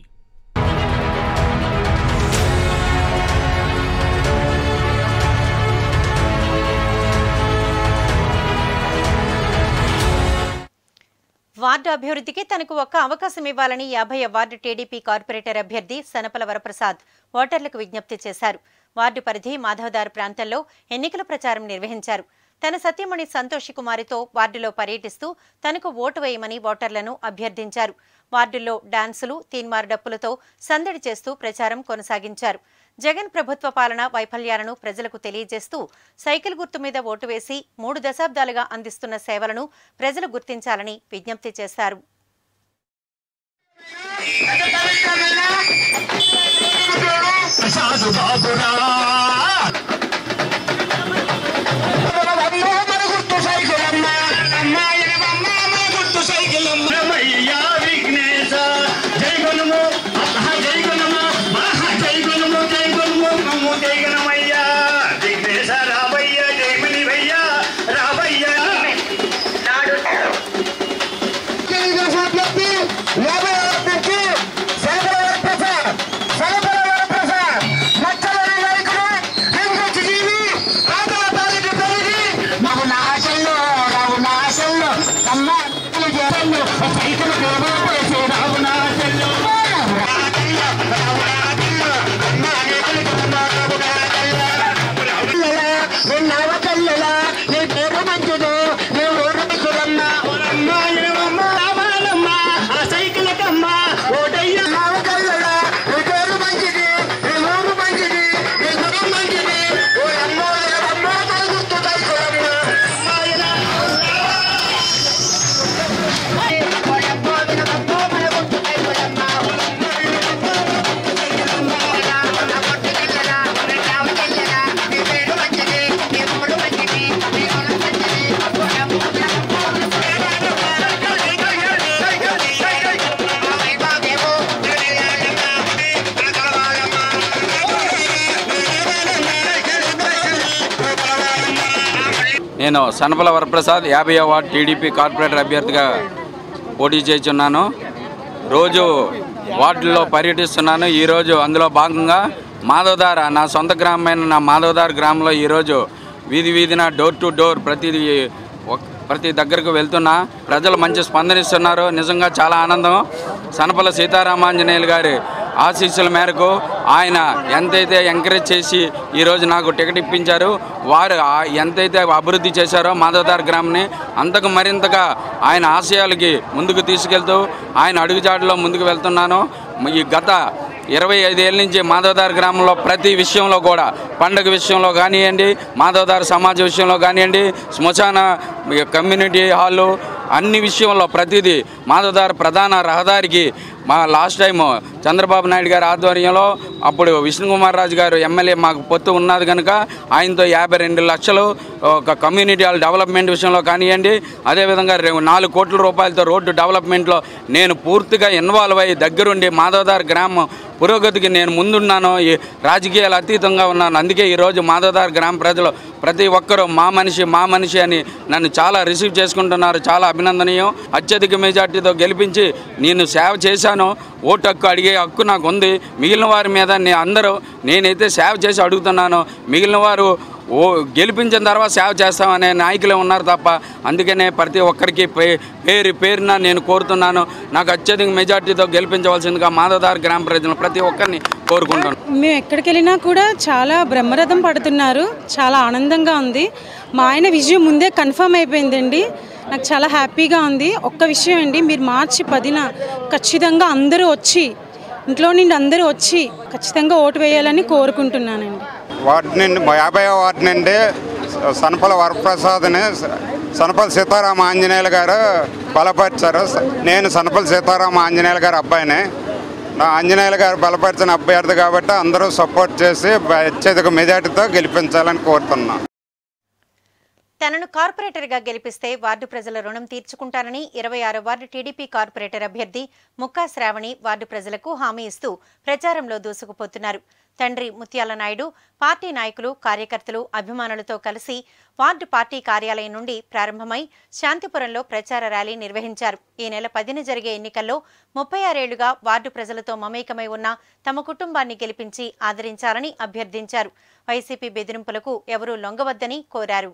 వార్డు అభివృద్ధికి తనకు ఒక్క అవకాశం ఇవ్వాలని యాభై వార్డు టీడీపీ కార్పొరేటర్ అభ్యర్థి సనపల వరప్రసాద్ ఓటర్లకు విజ్ఞప్తి చేశారు వార్డు పరిధి మాధవదారు ప్రాంతంలో ఎన్నికల ప్రచారం నిర్వహించారు తన సత్యమణి సంతోషి కుమారితో వార్డులో పర్యటిస్తూ తనకు ఓటు వేయమని ఓటర్లను అభ్యర్థించారు వార్డుల్లో డాన్సులు తీన్మార్ డప్పులతో సందడి చేస్తూ ప్రచారం కొనసాగించారు జగన్ ప్రభుత్వ పాలన వైఫల్యాలను ప్రజలకు తెలియజేస్తూ సైకిల్ గుర్తు మీద ఓటు వేసి మూడు దశాబ్దాలుగా అందిస్తున్న సేవలను ప్రజలు గుర్తించాలని విజ్ఞప్తి చేశారు సైకిల్ నేను సనపల వరప్రసాద్ యాభై వార్డ్ టీడీపీ కార్పొరేటర్ అభ్యర్థిగా పోటీ చేస్తున్నాను రోజు వార్డుల్లో పర్యటిస్తున్నాను ఈరోజు అందులో భాగంగా మాధవదార నా సొంత గ్రామమైన నా మాధవదార గ్రామంలో ఈరోజు వీధి వీధిన డోర్ టు డోర్ ప్రతి ఒక్- ప్రతి దగ్గరకు వెళ్తున్నా ప్రజలు మంచి స్పందనిస్తున్నారు నిజంగా చాలా ఆనందం సనపల సీతారామాంజనేయులు గారి ఆశీస్సుల మేరకు ఆయన ఎంతైతే ఎంకరేజ్ చేసి ఈరోజు నాకు టికెట్ ఇప్పించారు వారు ఆ- ఎంతైతే అభివృద్ధి చేశారో మాధవదార్ గ్రామ్ని అంతకు మరింతగా ఆయన ఆశయాలకి ముందుకు తీసుకెళ్తూ ఆయన అడుగుజాడలో ముందుకు వెళ్తున్నాను ఈ గత ఇరవై ఐదేళ్ళ నుంచి మాధవదార్ గ్రామంలో ప్రతి విషయంలో కూడా పండుగ విషయంలో కానివ్వండి మాధవదార్ సమాజ విషయంలో కానివ్వండి శ్మశాన కమ్యూనిటీ హాలు అన్ని విషయంలో ప్రతిదీ మాధవదార్ ప్రధాన రహదారికి మా లాస్ట్ టైం చంద్రబాబు నాయుడు గారి ఆధ్వర్యంలో అప్పుడు విష్ణుకుమార్ రాజు గారు ఎమ్మెల్యే మాకు పొత్తు ఉన్నది కనుక ఆయనతో యాభై రెండు లక్షలు ఒక కమ్యూనిటీ హాల్ డెవలప్మెంట్ విషయంలో కానివ్వండి అదేవిధంగా రే- నాలుగు కోట్ల రూపాయలతో రోడ్డు డెవలప్మెంట్లో నేను పూర్తిగా ఇన్వాల్వ్ అయ్యి దగ్గరుండి మాధవదార్ గ్రామం పురోగతికి నేను ముందున్నాను ఈ రాజకీయాలు అతీతంగా ఉన్నాను అందుకే ఈరోజు మాధవదార్ గ్రామ ప్రజలు ప్రతి ఒక్కరూ మా మనిషి మా మనిషి అని నన్ను చాలా రిసీవ్ చేసుకుంటున్నారు చాలా అభినందనీయం అత్యధిక మెజార్టీతో గెలిపించి నేను సేవ చేశాను ఓటు హక్కు అడిగే హక్కు నాకు ఉంది మిగిలిన వారి మీద నేను అందరూ నేనైతే సేవ చేసి అడుగుతున్నాను మిగిలిన వారు ఓ గెలిపించిన తర్వాత సేవ చేస్తామనే నాయకులే ఉన్నారు తప్ప అందుకనే ప్రతి ఒక్కరికి పే పేరు పేరున నేను కోరుతున్నాను నాకు అత్యధిక మెజార్టీతో గెలిపించవలసిందిగా మాధవదార్ గ్రామ ప్రజలను ప్రతి ఒక్కరిని కోరుకుంటున్నాను మేము ఎక్కడికి వెళ్ళినా కూడా చాలా బ్రహ్మరథం పడుతున్నారు చాలా ఆనందంగా ఉంది మా ఆయన విజయం ముందే కన్ఫర్మ్ అయిపోయిందండి నాకు చాలా హ్యాపీగా ఉంది ఒక్క విషయం అండి మీరు మార్చి పదిన ఖచ్చితంగా అందరూ వచ్చి ఇంట్లో నుండి అందరూ వచ్చి ఖచ్చితంగా ఓటు వేయాలని కోరుకుంటున్నానండి వార్డు నుండి యాభై వార్డు నుండి సనపల వరప్రసాద్ని సనపల సీతారామ ఆంజనేయులు గారు బలపరిచారు నేను సనపల సీతారామ ఆంజనేయులు గారి అబ్బాయిని నా ఆంజనేయులు గారు బలపరిచిన అభ్యర్థి కాబట్టి అందరూ సపోర్ట్ చేసి అత్యధిక మెజార్టీతో గెలిపించాలని కోరుతున్నాం తనను కార్పొరేటర్గా గెలిపిస్తే వార్డు ప్రజల రుణం తీర్చుకుంటానని ఇరవై ఆరో వార్డు టీడీపీ కార్పొరేటర్ అభ్యర్థి ముక్కా శ్రావణి వార్డు ప్రజలకు హామీ ఇస్తూ ప్రచారంలో దూసుకుపోతున్నారు తండ్రి ముత్యాల నాయుడు పార్టీ నాయకులు కార్యకర్తలు అభిమానులతో కలిసి వార్డు పార్టీ కార్యాలయం నుండి ప్రారంభమై శాంతిపురంలో ప్రచార ర్యాలీ నిర్వహించారు ఈ నెల పదిన జరిగే ఎన్నికల్లో ముప్పై ఆరేళ్లుగా వార్డు ప్రజలతో మమేకమై ఉన్న తమ కుటుంబాన్ని గెలిపించి ఆదరించాలని అభ్యర్థించారు వైసీపీ బెదిరింపులకు ఎవరూ లొంగవద్దని కోరారు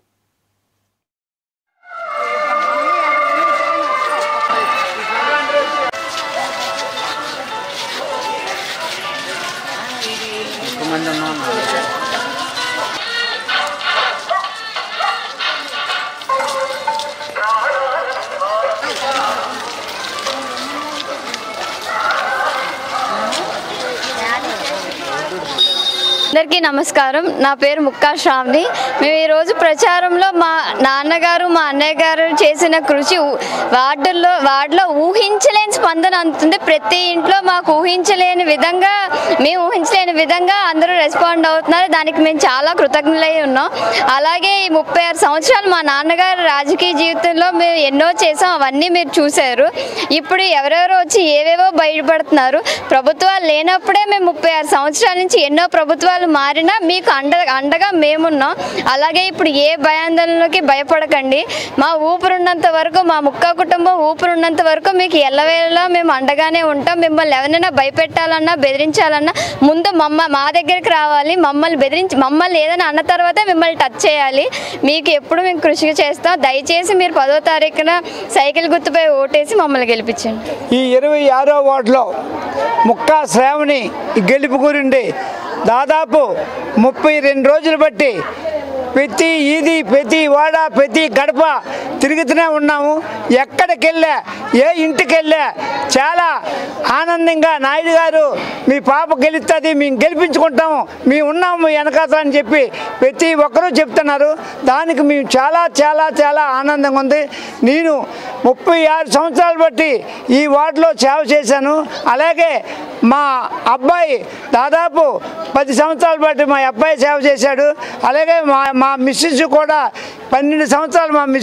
అందరికీ నమస్కారం నా పేరు ముక్కా శ్రావణి మేము ఈరోజు ప్రచారంలో మా నాన్నగారు మా అన్నయ్య గారు చేసిన కృషి ఊ- వార్డుల్లో వార్డులో ఊహించలేని స్పందన అందుతుంది ప్రతి ఇంట్లో మాకు ఊహించలేని విధంగా మేము ఊహించలేని విధంగా అందరూ రెస్పాండ్ అవుతున్నారు దానికి మేము చాలా కృతజ్ఞులై ఉన్నాం అలాగే ఈ ముప్పై ఆరు సంవత్సరాలు మా నాన్నగారు రాజకీయ జీవితంలో మేము ఎన్నో చేసాం అవన్నీ మీరు చూశారు ఇప్పుడు ఎవరెవరో వచ్చి ఏవేవో బయటపడుతున్నారు ప్రభుత్వాలు లేనప్పుడే మేము ముప్పై ఆరు సంవత్సరాల నుంచి ఎన్నో ప్రభుత్వాలు మారినా మీకు అండ అండగా మేమున్నాం అలాగే ఇప్పుడు ఏ భయాందోళనకి భయపడకండి మా ఊపిరున్నంత వరకు మా ముక్క కుటుంబం ఊపిరున్నంత వరకు మీకు ఎల్లవేళలా మేము అండగానే ఉంటాం మిమ్మల్ని ఎవరైనా భయపెట్టాలన్నా బెదిరించాలన్నా ముందు మమ్మ మా దగ్గరికి రావాలి మమ్మల్ని బెదిరించి మమ్మల్ని ఏదైనా అన్న తర్వాతే మిమ్మల్ని టచ్ చేయాలి మీకు ఎప్పుడు మేము కృషి చేస్తాం దయచేసి మీరు పదో తారీఖున సైకిల్ గుర్తుపై ఓటేసి మమ్మల్ని గెలిపించండి ఈ ఇరవై ఆరో వార్డులో ముక్కా శ్రావణి గెలుపు గురిండి దాదాపు ముప్పై రెండు రోజులు బట్టి ప్రతి ఈది ప్రతి వాడ ప్రతి గడప తిరుగుతూనే ఉన్నాము ఎక్కడికి వెళ్ళా ఏ ఇంటికి వెళ్ళా చాలా ఆనందంగా నాయుడు గారు మీ పాప గెలుస్తుంది మేము గెలిపించుకుంటాము మేము ఉన్నాము మీ వెనకాత అని చెప్పి ప్రతి ఒక్కరూ చెప్తున్నారు దానికి మేము చాలా చాలా చాలా ఆనందంగా ఉంది నేను ముప్పై ఆరు సంవత్సరాలు బట్టి ఈ వార్డులో సేవ చేశాను అలాగే మా అబ్బాయి దాదాపు పది సంవత్సరాల బట్టి మా అబ్బాయి సేవ చేశాడు అలాగే మా మా మిస్సెస్ కూడా పన్నెండు సంవత్సరాలు మా మిస్సెస్ సేవ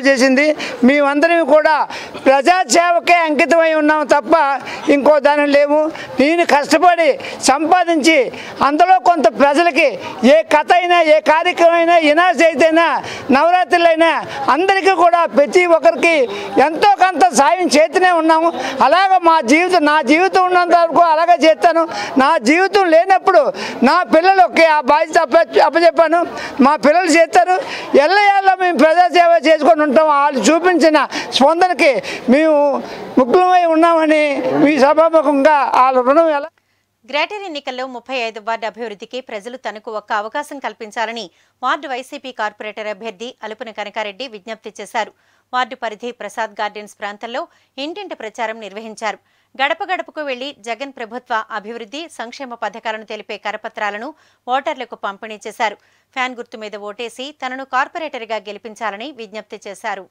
చేసింది మేమందరం కూడా ప్రజాసేవకే అంకితమై ఉన్నాం తప్ప ఇంకో దాని లేవు నేను కష్టపడి సంపాదించి అందులో కొంత ప్రజలకి ఏ కథ అయినా ఏ కార్యక్రమం అయినా ఇనాస్ అయితేనా నవరాత్రులైనా అందరికీ కూడా ప్రతి ఒక్కరికి ఎంతో కొంత సాయం చేతనే ఉన్నాము అలాగ మా జీవితం నా జీవితం ఉన్నంత వరకు అలాగే చేస్తాను నా జీవితం లేనప్పుడు నా పిల్లలకి ఆ బాధ్యత అప్ప అప్పచెప్పాను మా పిల్లలు చేస్తారు ఎల్లయ్యాల్లో మేము ప్రజాసేవ చేసుకొని ఉంటాం వాళ్ళు చూపించిన స్పందనకి మేము ముగ్గులమై ఉన్నామని మీ సభాముఖంగా వాళ్ళ రుణం ఎలా గ్రేటర్ ఎన్నికల్లో ముప్పై ఐదు వార్డు అభివృద్ధికి ప్రజలు తనకు ఒక్క అవకాశం కల్పించాలని వార్డు వైసీపీ కార్పొరేటర్ అభ్యర్థి అలుపున కనకారెడ్డి విజ్ఞప్తి చేశారు వార్డు పరిధి ప్రసాద్ గార్డెన్స్ ప్రాంతంలో ఇంటింటి ప్రచారం నిర్వహించారు గడప గడపకు వెళ్లి జగన్ ప్రభుత్వ అభివృద్ధి సంక్షేమ పథకాలను తెలిపే కరపత్రాలను ఓటర్లకు పంపిణీ చేశారు ఫ్యాన్ గుర్తు మీద ఓటేసి తనను కార్పొరేటర్గా గెలిపించాలని విజ్ఞప్తి చేశారు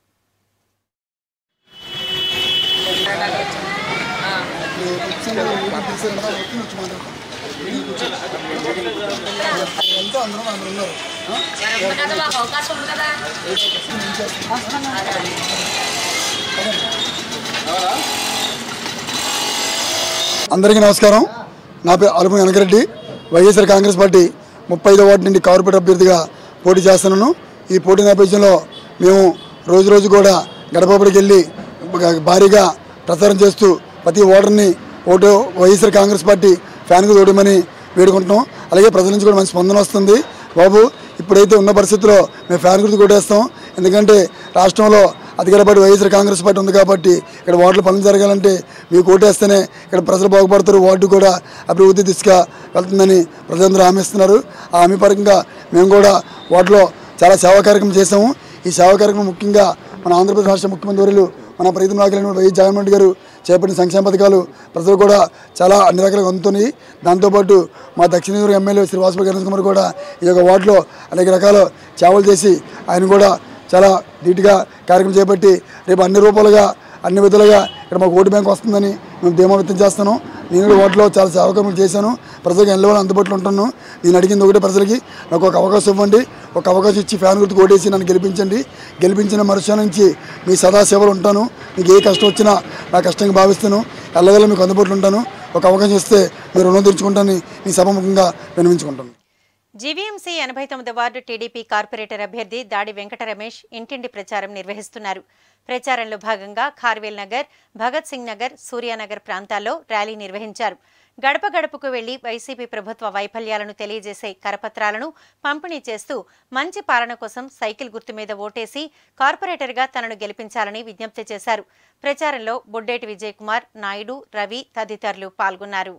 అందరికీ నమస్కారం నా పేరు అలుపు వెనకరెడ్డి వైఎస్ఆర్ కాంగ్రెస్ పార్టీ ముప్పై ఐదో వార్డు నుండి కార్పొరేట్ అభ్యర్థిగా పోటీ చేస్తున్నాను ఈ పోటీ నేపథ్యంలో మేము రోజు రోజు కూడా గడపబడికి వెళ్ళి ఒక భారీగా ప్రచారం చేస్తూ ప్రతి ఓటర్ని ఓటు వైఎస్ఆర్ కాంగ్రెస్ పార్టీ ఫ్యాన్కు తోడమని వేడుకుంటున్నాం అలాగే ప్రజల నుంచి కూడా మంచి స్పందన వస్తుంది బాబు ఇప్పుడైతే ఉన్న పరిస్థితుల్లో మేము ఫ్యాన్ గుర్తు కొట్టేస్తాం ఎందుకంటే రాష్ట్రంలో అధికార పార్టీ వైఎస్ఆర్ కాంగ్రెస్ పార్టీ ఉంది కాబట్టి ఇక్కడ వార్డులు పనులు జరగాలంటే మీకు ఓటేస్తేనే ఇక్కడ ప్రజలు బాగుపడతారు వార్డు కూడా అభివృద్ధి దిశగా వెళ్తుందని ప్రజలందరూ హామీ ఇస్తున్నారు ఆ హామీ పరంగా మేము కూడా వార్డులో చాలా సేవా కార్యక్రమం చేసాము ఈ సేవా కార్యక్రమం ముఖ్యంగా మన ఆంధ్రప్రదేశ్ రాష్ట్ర ముఖ్యమంత్రి వర్యులు మన ప్రీతం నాయకులైన వైఎస్ జగన్మోహన్ రెడ్డి గారు చేపట్టిన సంక్షేమ పథకాలు ప్రజలు కూడా చాలా అన్ని రకాలుగా అందుతున్నాయి దాంతోపాటు మా దక్షిణ నియోజకవర్గ ఎమ్మెల్యే శ్రీ వాసుపల్లి గణేష్ కుమార్ కూడా ఈ యొక్క వార్డులో అనేక రకాల సేవలు చేసి ఆయన కూడా చాలా ధీటుగా కార్యక్రమం చేపట్టి రేపు అన్ని రూపాలుగా అన్ని విధాలుగా ఇక్కడ మాకు ఓటు బ్యాంక్ వస్తుందని మేము ధీమా వ్యక్తం చేస్తాను నేను కూడా ఓట్లో చాలా సేవకర్మలు చేశాను ప్రజలకు ఎల్లవేళ అందుబాటులో ఉంటాను నేను అడిగింది ఒకటే ప్రజలకి నాకు ఒక అవకాశం ఇవ్వండి ఒక అవకాశం ఇచ్చి ఫ్యాన్ గుర్తు ఓటేసి నన్ను గెలిపించండి గెలిపించిన మరుసటి నుంచి మీ సదాసేవలు ఉంటాను మీకు ఏ కష్టం వచ్చినా నా కష్టంగా భావిస్తాను ఎల్లవేళ మీకు అందుబాటులో ఉంటాను ఒక అవకాశం ఇస్తే మీరు రుణం తీర్చుకుంటానని మీ సభముఖంగా వినిపించుకుంటాను జీవీఎంసీ ఎనభై తొమ్మిది వార్డు టీడీపీ కార్పొరేటర్ అభ్యర్థి దాడి వెంకట రమేష్ ఇంటింటి ప్రచారం నిర్వహిస్తున్నారు ప్రచారంలో భాగంగా ఖార్వేల్ నగర్ భగత్ సింగ్ నగర్ సూర్యానగర్ ప్రాంతాల్లో ర్యాలీ నిర్వహించారు గడప గడపకు వెళ్లి వైసీపీ ప్రభుత్వ వైఫల్యాలను తెలియజేసే కరపత్రాలను పంపిణీ చేస్తూ మంచి పాలన కోసం సైకిల్ గుర్తు మీద ఓటేసి కార్పొరేటర్గా తనను గెలిపించాలని విజ్ఞప్తి చేశారు ప్రచారంలో బొడ్డేటి విజయ్ కుమార్ నాయుడు రవి తదితరులు పాల్గొన్నారు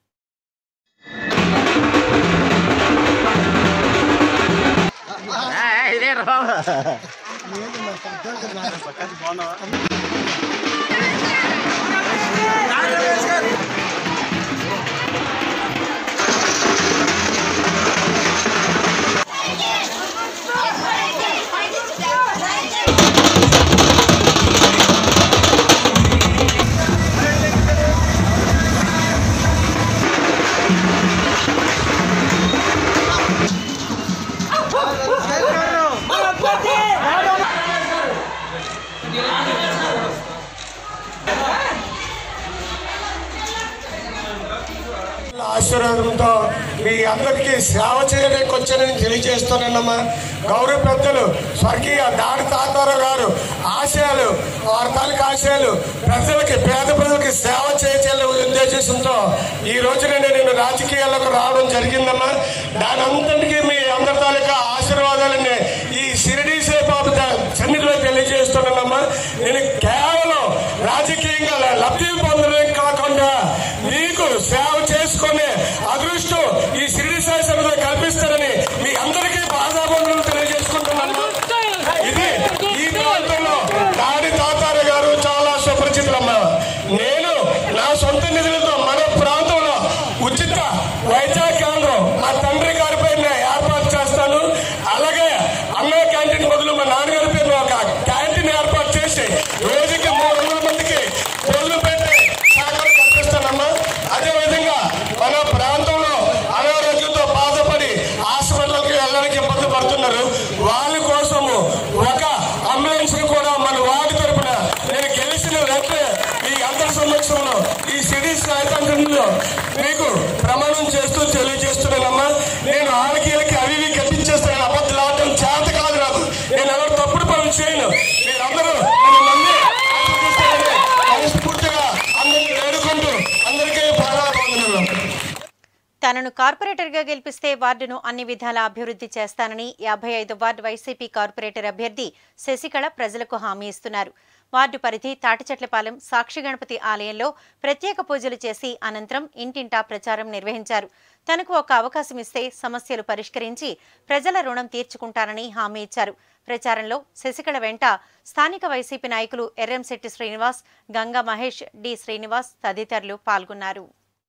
ఆశీర్వాదంతో మీ అందరికీ సేవ చేయడానికి వచ్చానని తెలియజేస్తున్నానమ్మా గౌరవ పెద్దలు స్వర్గీయ దాడి తాతారావు గారు ఆశయాలు వారి తాలూకు ఆశయాలు ప్రజలకి పేద ప్రజలకి సేవ చేయాలని ఉద్దేశంతో ఈ రోజున నేను రాజకీయాల్లోకి రావడం జరిగిందమ్మా దాని అంతటికీ మీ అందరి తాలూకా ఆశీర్వాదాలని ఈ షిరిడి సేపాపు సన్నిధిలో తెలియజేస్తున్నానమ్మా నేను కేవలం రాజకీయంగా లబ్ధి పొందడం కాకుండా మీకు సేవ చేసుకునే అదృష్టం ఈ షిరిడి సాయి సన్నిధిలో కల్పిస్తారని మీ అందరికీ బాధాబంధులు తెలియజేసుకుంటున్నాను ఇది ఈ ప్రాంతంలో దాడి తాతారు గారు చాలా సుపరిచితులమ్మ నేను నా సొంత నిధులతో మన ప్రాంతంలో ఉచిత వైద్య కేంద్రం మా తండ్రి గారి పేరున ఏర్పాటు చేస్తాను అలాగే అన్న క్యాంటీన్ బదులు మా నాన్నగారి పేరున ఒక క్యాంటీన్ ఏర్పాటు చేసి రోజుకి మూడు వందల మందికి భోజనం పెట్టి సహకారం కల్పిస్తానమ్మా అదే విధంగా సమక్షంలో ఈ సిటీ సాయంత్రంలో మీకు ప్రమాణం చేస్తూ తెలియజేస్తున్నానమ్మా నేను ఆడకీలకి అవి ఇవి కట్టించేస్తాను అబద్ధాలు ఆడటం చేత కాదు నాకు నేను ఎవరు తప్పుడు పనులు చేయను మీరందరూ నన్ను నమ్మి ఆశీర్వదిస్తారని మనస్ఫూర్తిగా అందరినీ వేడుకుంటూ అందరికీ పాదాభివందనలు తనను కార్పొరేటర్గా గెలిపిస్తే వార్డును అన్ని విధాలా అభివృద్ధి చేస్తానని యాభై ఐదు వార్డు వైసీపీ కార్పొరేటర్ అభ్యర్థి శశికళ ప్రజలకు హామీ ఇస్తున్నారు వార్డు పరిధి తాటిచెట్లపాలెం సాక్షి గణపతి ఆలయంలో ప్రత్యేక పూజలు చేసి అనంతరం ఇంటింటా ప్రచారం నిర్వహించారు తనకు ఒక అవకాశం ఇస్తే సమస్యలు పరిష్కరించి ప్రజల రుణం తీర్చుకుంటానని హామీ ఇచ్చారు ప్రచారంలో శశికళ వెంట స్థానిక వైసీపీ నాయకులు ఎర్రంశెట్టి శ్రీనివాస్ గంగా మహేష్ డి శ్రీనివాస్ తదితరులు పాల్గొన్నారు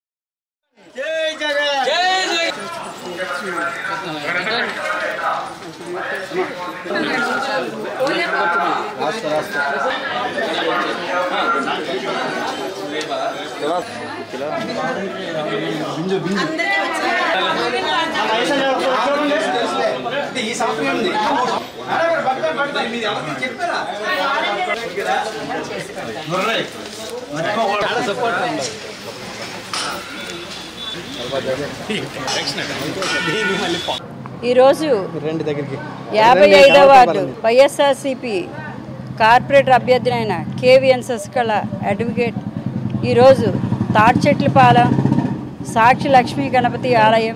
ఈ సంవత్సరం ఉంది చెప్పారా ఈరోజు రెండు దగ్గరికి యాభై ఐదవ వార్డు వైఎస్ఆర్సిపి కార్పొరేటర్ అభ్యర్థినైన కేవీఎన్ శశికళ అడ్వకేట్ ఈరోజు తాడ్చెట్లపాలెం సాక్షి లక్ష్మీ గణపతి ఆలయం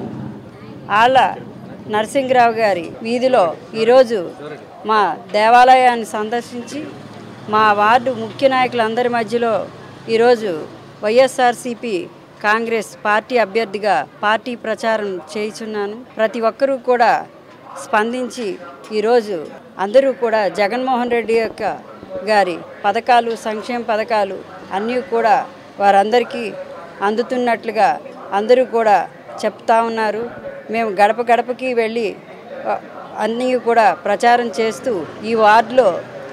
ఆళ్ళ నరసింహరావు గారి వీధిలో ఈరోజు మా దేవాలయాన్ని సందర్శించి మా వార్డు ముఖ్య నాయకులందరి మధ్యలో ఈరోజు వైఎస్ఆర్సిపి కాంగ్రెస్ పార్టీ అభ్యర్థిగా పార్టీ ప్రచారం చేయుచున్నాను ప్రతి ఒక్కరూ కూడా స్పందించి ఈరోజు అందరూ కూడా జగన్మోహన్ రెడ్డి యొక్క గారి పథకాలు సంక్షేమ పథకాలు అన్నీ కూడా వారందరికీ అందుతున్నట్లుగా అందరూ కూడా చెప్తా ఉన్నారు మేము గడప గడపకి వెళ్ళి ఆ, అన్నీ కూడా ప్రచారం చేస్తూ ఈ వార్డులో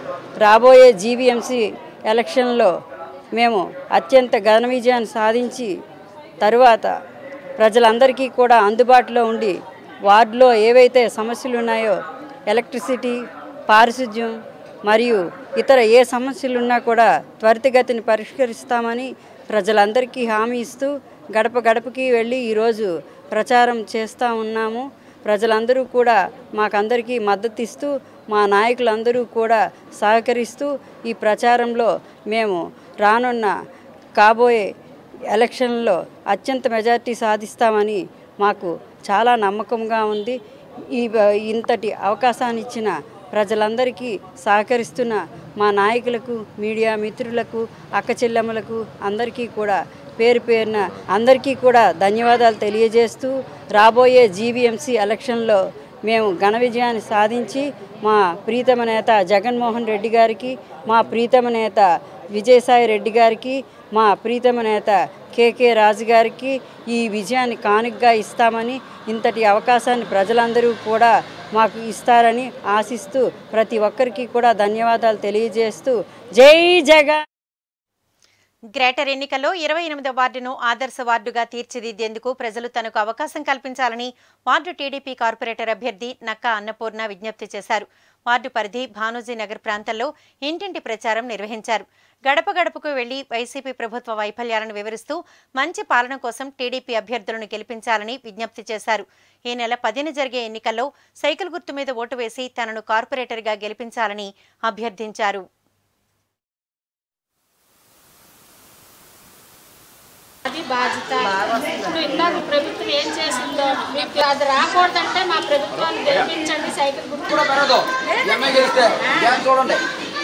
రాబోయే జీవీఎంసీ ఎలక్షన్లో మేము అత్యంత ఘన విజయాన్ని సాధించి తరువాత ప్రజలందరికీ కూడా అందుబాటులో ఉండి వార్డులో ఏవైతే సమస్యలు ఉన్నాయో ఎలక్ట్రిసిటీ పారిశుధ్యం మరియు ఇతర ఏ సమస్యలు ఉన్నా కూడా త్వరితగతిని పరిష్కరిస్తామని ప్రజలందరికీ హామీ ఇస్తూ గడప గడపకి వెళ్ళి ఈరోజు ప్రచారం చేస్తూ ఉన్నాము ప్రజలందరూ కూడా మాకందరికీ మద్దతు ఇస్తూ మా నాయకులందరూ కూడా సహకరిస్తూ ఈ ప్రచారంలో మేము రానున్న కాబోయే ఎలక్షన్లో అత్యంత మెజార్టీ సాధిస్తామని మాకు చాలా నమ్మకంగా ఉంది ఈ ఇంతటి అవకాశాన్ని ఇచ్చిన ప్రజలందరికీ సహకరిస్తున్న మా నాయకులకు మీడియా మిత్రులకు అక్క చెల్లెమ్మలకు అందరికీ కూడా పేరు పేరున అందరికీ కూడా ధన్యవాదాలు తెలియజేస్తూ రాబోయే జీవీఎంసీ ఎలక్షన్లో మేము ఘన విజయాన్ని సాధించి మా ప్రీతమ నేత జగన్మోహన్ రెడ్డి గారికి మా ప్రీతమ నేత విజయసాయి రెడ్డి గారికి మా ప్రీతమ నేత కేకే రాజు గారికి ఈ విజయాన్ని కానుకగా ఇస్తామని ఇంతటి అవకాశాన్ని ప్రజలందరూ కూడా మాకు ఇస్తారని ఆశిస్తూ ప్రతి ఒక్కరికి కూడా ధన్యవాదాలు తెలియజేస్తూ జై జగన్ గ్రేటర్ ఎన్నికల్లో ఇరవై ఎనిమిదో వార్డును ఆదర్శ వార్డుగా తీర్చిదిద్దేందుకు ప్రజలు తనకు అవకాశం కల్పించాలని వార్డు టీడీపీ కార్పొరేటర్ అభ్యర్థి నక్కా అన్నపూర్ణ విజ్ఞప్తి చేశారు వార్డు పరిధి భానోజీ నగర్ ప్రాంతంలో ఇంటింటి ప్రచారం నిర్వహించారు గడప గడపకు వెళ్లి వైసీపీ ప్రభుత్వ వైఫల్యాలను వివరిస్తూ మంచి పాలన కోసం టీడీపీ అభ్యర్థులను గెలిపించాలని విజ్ఞప్తి చేశారు ఈ నెల పదిన జరిగే ఎన్నికల్లో సైకిల్ గుర్తు మీద ఓటు వేసి తనను కార్పొరేటర్గా గెలిపించాలని అభ్యర్థించారు అది బాధ్యత ఇప్పుడు ఇందాక ప్రభుత్వం ఏం చేసిందో మీకు అది రాకూడదంటే మా ప్రభుత్వాన్ని గెలిపించండి సైకిల్ గుర్తు కూడా పడదు ఎంఐ గెలిస్తే డ్యాన్స్ చూడండి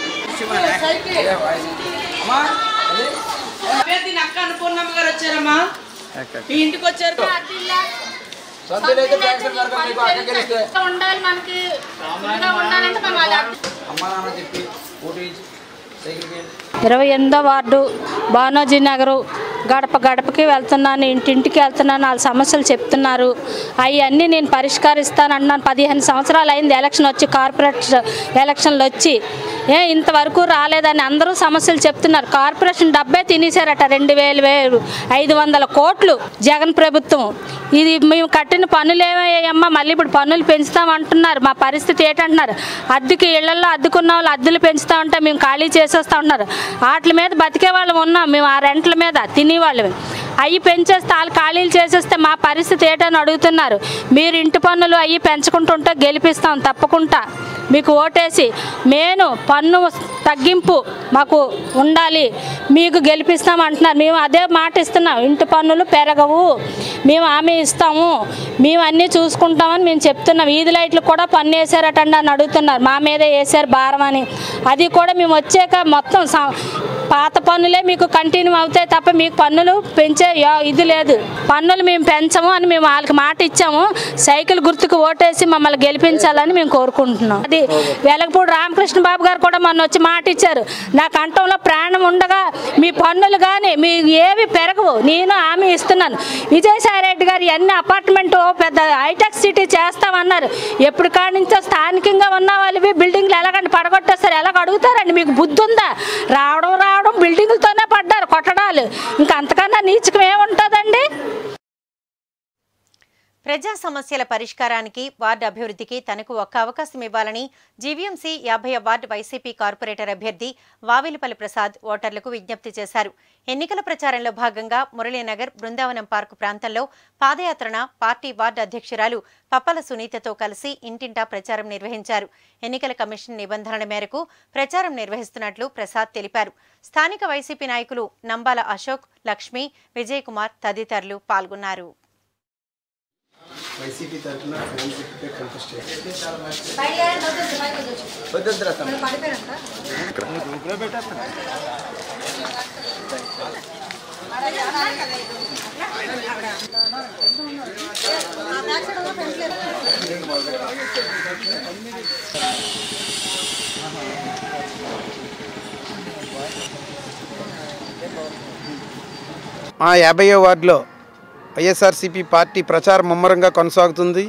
అమ్మా అభ్యర్థి నక్క అనుపూర్ణమ్మ గారు వచ్చారమ్మా మీ ఇంటికి వచ్చారు సభ్యులైతే ట్యాక్స్ కడతాం మీకు అక్క గెలిస్తే ఉండాలి మనకి ఇదిగా ఉండాలంటే మనం అది అమ్మ నాన్న చెప్పి ఓటు ఇచ్చి సైకిల్ గెలి ఇరవై ఎనిమిదో వార్డు బానోజీ నగరు గడప గడపకి వెళ్తున్నాను ఇంటింటికి వెళ్తున్నాను వాళ్ళ సమస్యలు చెప్తున్నారు అవన్నీ నేను పరిష్కరిస్తాను అన్నాను పదిహేను సంవత్సరాలు అయింది ఎలక్షన్ వచ్చి కార్పొరేట్ ఎలక్షన్లు వచ్చి ఏ ఇంతవరకు రాలేదని అందరూ సమస్యలు చెప్తున్నారు కార్పొరేషన్ డబ్బే తినేశారట రెండు వేలు వేలు ఐదు వందల కోట్లు జగన్ ప్రభుత్వం ఇది మేము కట్టిన పన్నులు ఏమయ్యాయమ్మా మళ్ళీ ఇప్పుడు పన్నులు పెంచుతామంటున్నారు మా పరిస్థితి ఏంటంటున్నారు అద్దెకి ఇళ్లలో అద్దెకున్న వాళ్ళు అద్దెలు పెంచుతా ఉంటే మేము ఖాళీ చేసేస్తా ఉంటున్నారు వాటి మీద బతికే వాళ్ళం ఉన్నాం మేము ఆ రెంట్ల మీద తినేవాళ్ళమే అవి పెంచేస్తే వాళ్ళు ఖాళీలు చేసేస్తే మా పరిస్థితి ఏంటని అడుగుతున్నారు మీరు ఇంటి పన్నులు అవి పెంచుకుంటుంటే గెలిపిస్తాం తప్పకుండా మీకు ఓటేసి మేను పన్ను తగ్గింపు మాకు ఉండాలి మీకు గెలిపిస్తాం అంటున్నారు మేము అదే మాట ఇస్తున్నాం ఇంటి పన్నులు పెరగవు మేము హామీ ఇస్తాము మేము అన్నీ చూసుకుంటామని మేము చెప్తున్నాం వీధి లైట్లు కూడా పన్ను వేసారటండి అని అడుగుతున్నారు మా మీదే వేసారు భారం అని అది కూడా మేము వచ్చాక మొత్తం సం- పాత పన్నులే మీకు కంటిన్యూ అవుతాయి తప్ప మీకు పన్నులు పెంచే యో- ఇది లేదు పన్నులు మేము పెంచము అని మేము వాళ్ళకి మాట ఇచ్చాము సైకిల్ గుర్తుకు ఓటేసి మమ్మల్ని గెలిపించాలని మేము కోరుకుంటున్నాం అది వెలగపూడి రామకృష్ణ బాబు గారు కూడా మొన్న వచ్చి మాట ఇచ్చారు నా కంఠంలో ప్రాణం ఉండగా మీ పన్నులు కానీ మీ ఏవి పెరగవు నేను హామీ ఇస్తున్నాను విజయసాయి రెడ్డి గారు ఎన్ని అపార్ట్మెంట్ పెద్ద హైటెక్ సిటీ చేస్తామన్నారు ఎప్పుడు కాడి నుంచో స్థానికంగా ఉన్న వాళ్ళవి బిల్డింగ్లు ఎలాగండి పడగొట్టేస్తారు ఎలాగ అడుగుతారండి మీకు బుద్ధి ఉందా రావడం రావడం బిల్డింగులతోనే పడ్డారు కొట్టడాలు ఇంకా అంతకన్నా నీచకం ఏముంటుందండి ప్రజా సమస్యల పరిష్కారానికి వార్డు అభివృద్ధికి తనకు ఒక్క అవకాశం ఇవ్వాలని జీవీఎంసీ యాభై వార్డు వైసీపీ కార్పొరేటర్ అభ్యర్థి వావిలిపల్లి ప్రసాద్ ఓటర్లకు విజ్ఞప్తి చేశారు ఎన్నికల ప్రచారంలో భాగంగా మురళీనగర్ బృందావనం పార్కు ప్రాంతంలో పాదయాత్రన పార్టీ వార్డు అధ్యక్షురాలు పప్పల సునీతతో కలిసి ఇంటింటా ప్రచారం నిర్వహించారు ఎన్నికల కమిషన్ నిబంధనల మేరకు ప్రచారం నిర్వహిస్తున్నట్లు ప్రసాద్ తెలిపారు స్థానిక వైసీపీ నాయకులు నంబాల అశోక్ లక్ష్మి విజయ్ కుమార్ తదితరులు పాల్గొన్నారు వైసీపీ తరఫున ఫ్యాన్ సర్టిఫికేట్ కంటెస్ట్ మా యాభైవ వార్డులో వైఎస్ఆర్సీపీ పార్టీ ప్రచారం ముమ్మరంగా కొనసాగుతుంది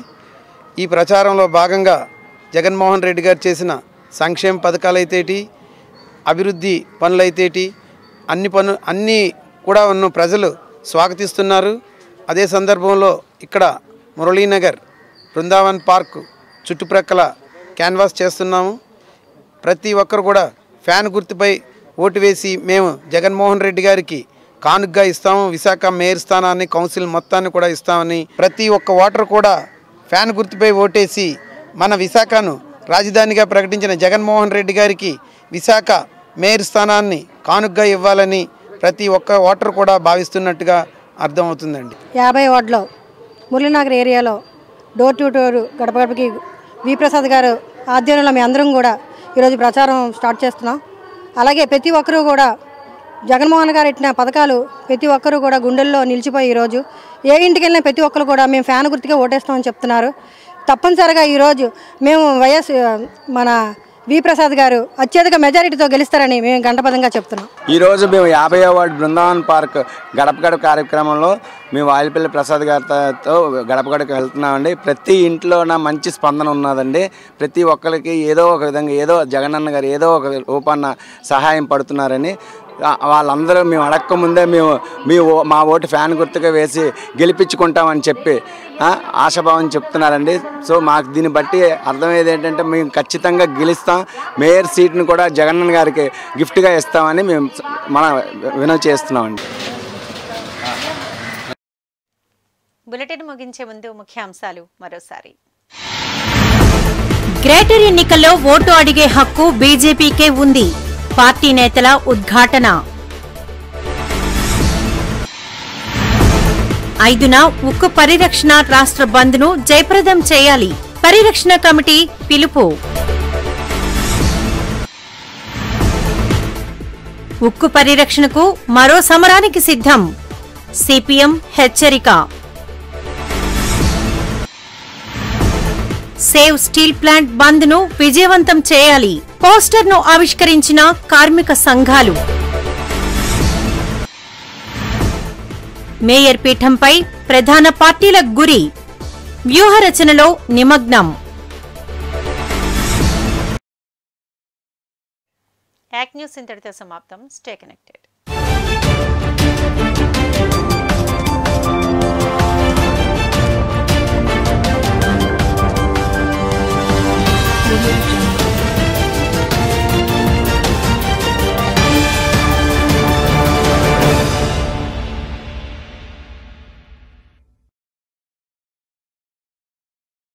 ఈ ప్రచారంలో భాగంగా జగన్మోహన్ రెడ్డి గారు చేసిన సంక్షేమ పథకాలైతేటి అభివృద్ధి పనులైతేటి అన్ని పను అన్నీ కూడా ఉన్న ప్రజలు స్వాగతిస్తున్నారు అదే సందర్భంలో ఇక్కడ మురళీనగర్ బృందావన్ పార్క్ చుట్టుప్రక్కల క్యాన్వాస్ చేస్తున్నాము ప్రతి ఒక్కరు కూడా ఫ్యాన్ గుర్తుపై ఓటు వేసి మేము జగన్మోహన్ రెడ్డి గారికి కానుగ్గా ఇస్తాము విశాఖ మేయర్ స్థానాన్ని కౌన్సిల్ మొత్తాన్ని కూడా ఇస్తామని ప్రతి ఒక్క ఓటర్ కూడా ఫ్యాన్ గుర్తుపై ఓటేసి మన విశాఖను రాజధానిగా ప్రకటించిన జగన్మోహన్ రెడ్డి గారికి విశాఖ మేయర్ స్థానాన్ని కానుగ్గా ఇవ్వాలని ప్రతి ఒక్క ఓటర్ కూడా భావిస్తున్నట్టుగా అర్థమవుతుందండి యాభై వార్డులో మురళీనగర్ ఏరియాలో డోర్ టు డోర్ గడప గడపకి వి ప్రసాద్ గారు ఆధ్వర్యంలో మేము అందరం కూడా ఈరోజు ప్రచారం స్టార్ట్ చేస్తున్నాం అలాగే ప్రతి ఒక్కరూ కూడా జగన్మోహన్ గారు ఇట్టిన పథకాలు ప్రతి ఒక్కరూ కూడా గుండెల్లో నిలిచిపోయి ఈరోజు ఏ ఇంటికి వెళ్ళినా ప్రతి ఒక్కరు కూడా మేము ఫ్యాన్ గుర్తుగా ఓటేస్తామని చెప్తున్నారు తప్పనిసరిగా ఈరోజు మేము వైఎస్ మన వి ప్రసాద్ గారు అత్యధిక మెజారిటీతో గెలుస్తారని మేము గంటపదంగా చెప్తున్నాం ఈరోజు మేము యాభై వార్డు బృందావన్ పార్క్ గడప గడప కార్యక్రమంలో మేము వాయిలపల్లి ప్రసాద్ గారితో గడప గడప వెళ్తున్నామండి ప్రతి ఇంట్లోన మంచి స్పందన ఉన్నదండి ప్రతి ఒక్కరికి ఏదో ఒక విధంగా ఏదో జగనన్న గారు ఏదో ఒక రూపాన్న సహాయం పడుతున్నారని ఆ- వాళ్ళందరూ మేము అడక్క ముందే మేము మీ ఓ- మా ఓటు ఫ్యాన్ గుర్తుగా వేసి గెలిపించుకుంటామని చెప్పి ఆ, ఆశాభావం చెప్తున్నారండి సో మాకు దీన్ని బట్టి అర్థమయ్యేది ఏంటంటే మేము ఖచ్చితంగా గెలుస్తాం మేయర్ సీట్ని కూడా జగనన్న గారికి గిఫ్ట్గా ఇస్తామని మేము మన వినవ్ చేస్తున్నామండి బులెటిన్ ముగించే ముందు ముఖ్యాంశాలు మరోసారి గ్రేటర్ ఎన్నికల్లో ఓటు అడిగే హక్కు బీజేపీకే ఉంది పార్టీ నేతల ఉద్ఘాటన ఐదున ఉక్కు పరిరక్షణ రాష్ట్ర బంద్ ను జయప్రదం చేయాలి పరిరక్షణ కమిటీ పిలుపు ఉక్కు పరిరక్షణకు మరో సమరానికి సిద్ధం సిపిఎం హెచ్చరిక సేవ్ స్టీల్ ప్లాంట్ బంద్ ను విజయవంతం చేయాలి పోస్టర్ ను ఆవిష్కరించిన కార్మిక సంఘాలు మేయర్ పీఠంపై ప్రధాన పార్టీల గురి వ్యూహరచనలో నిమగ్నం యాక్ న్యూస్ ఇంతటితో సమాప్తం స్టే కనెక్టెడ్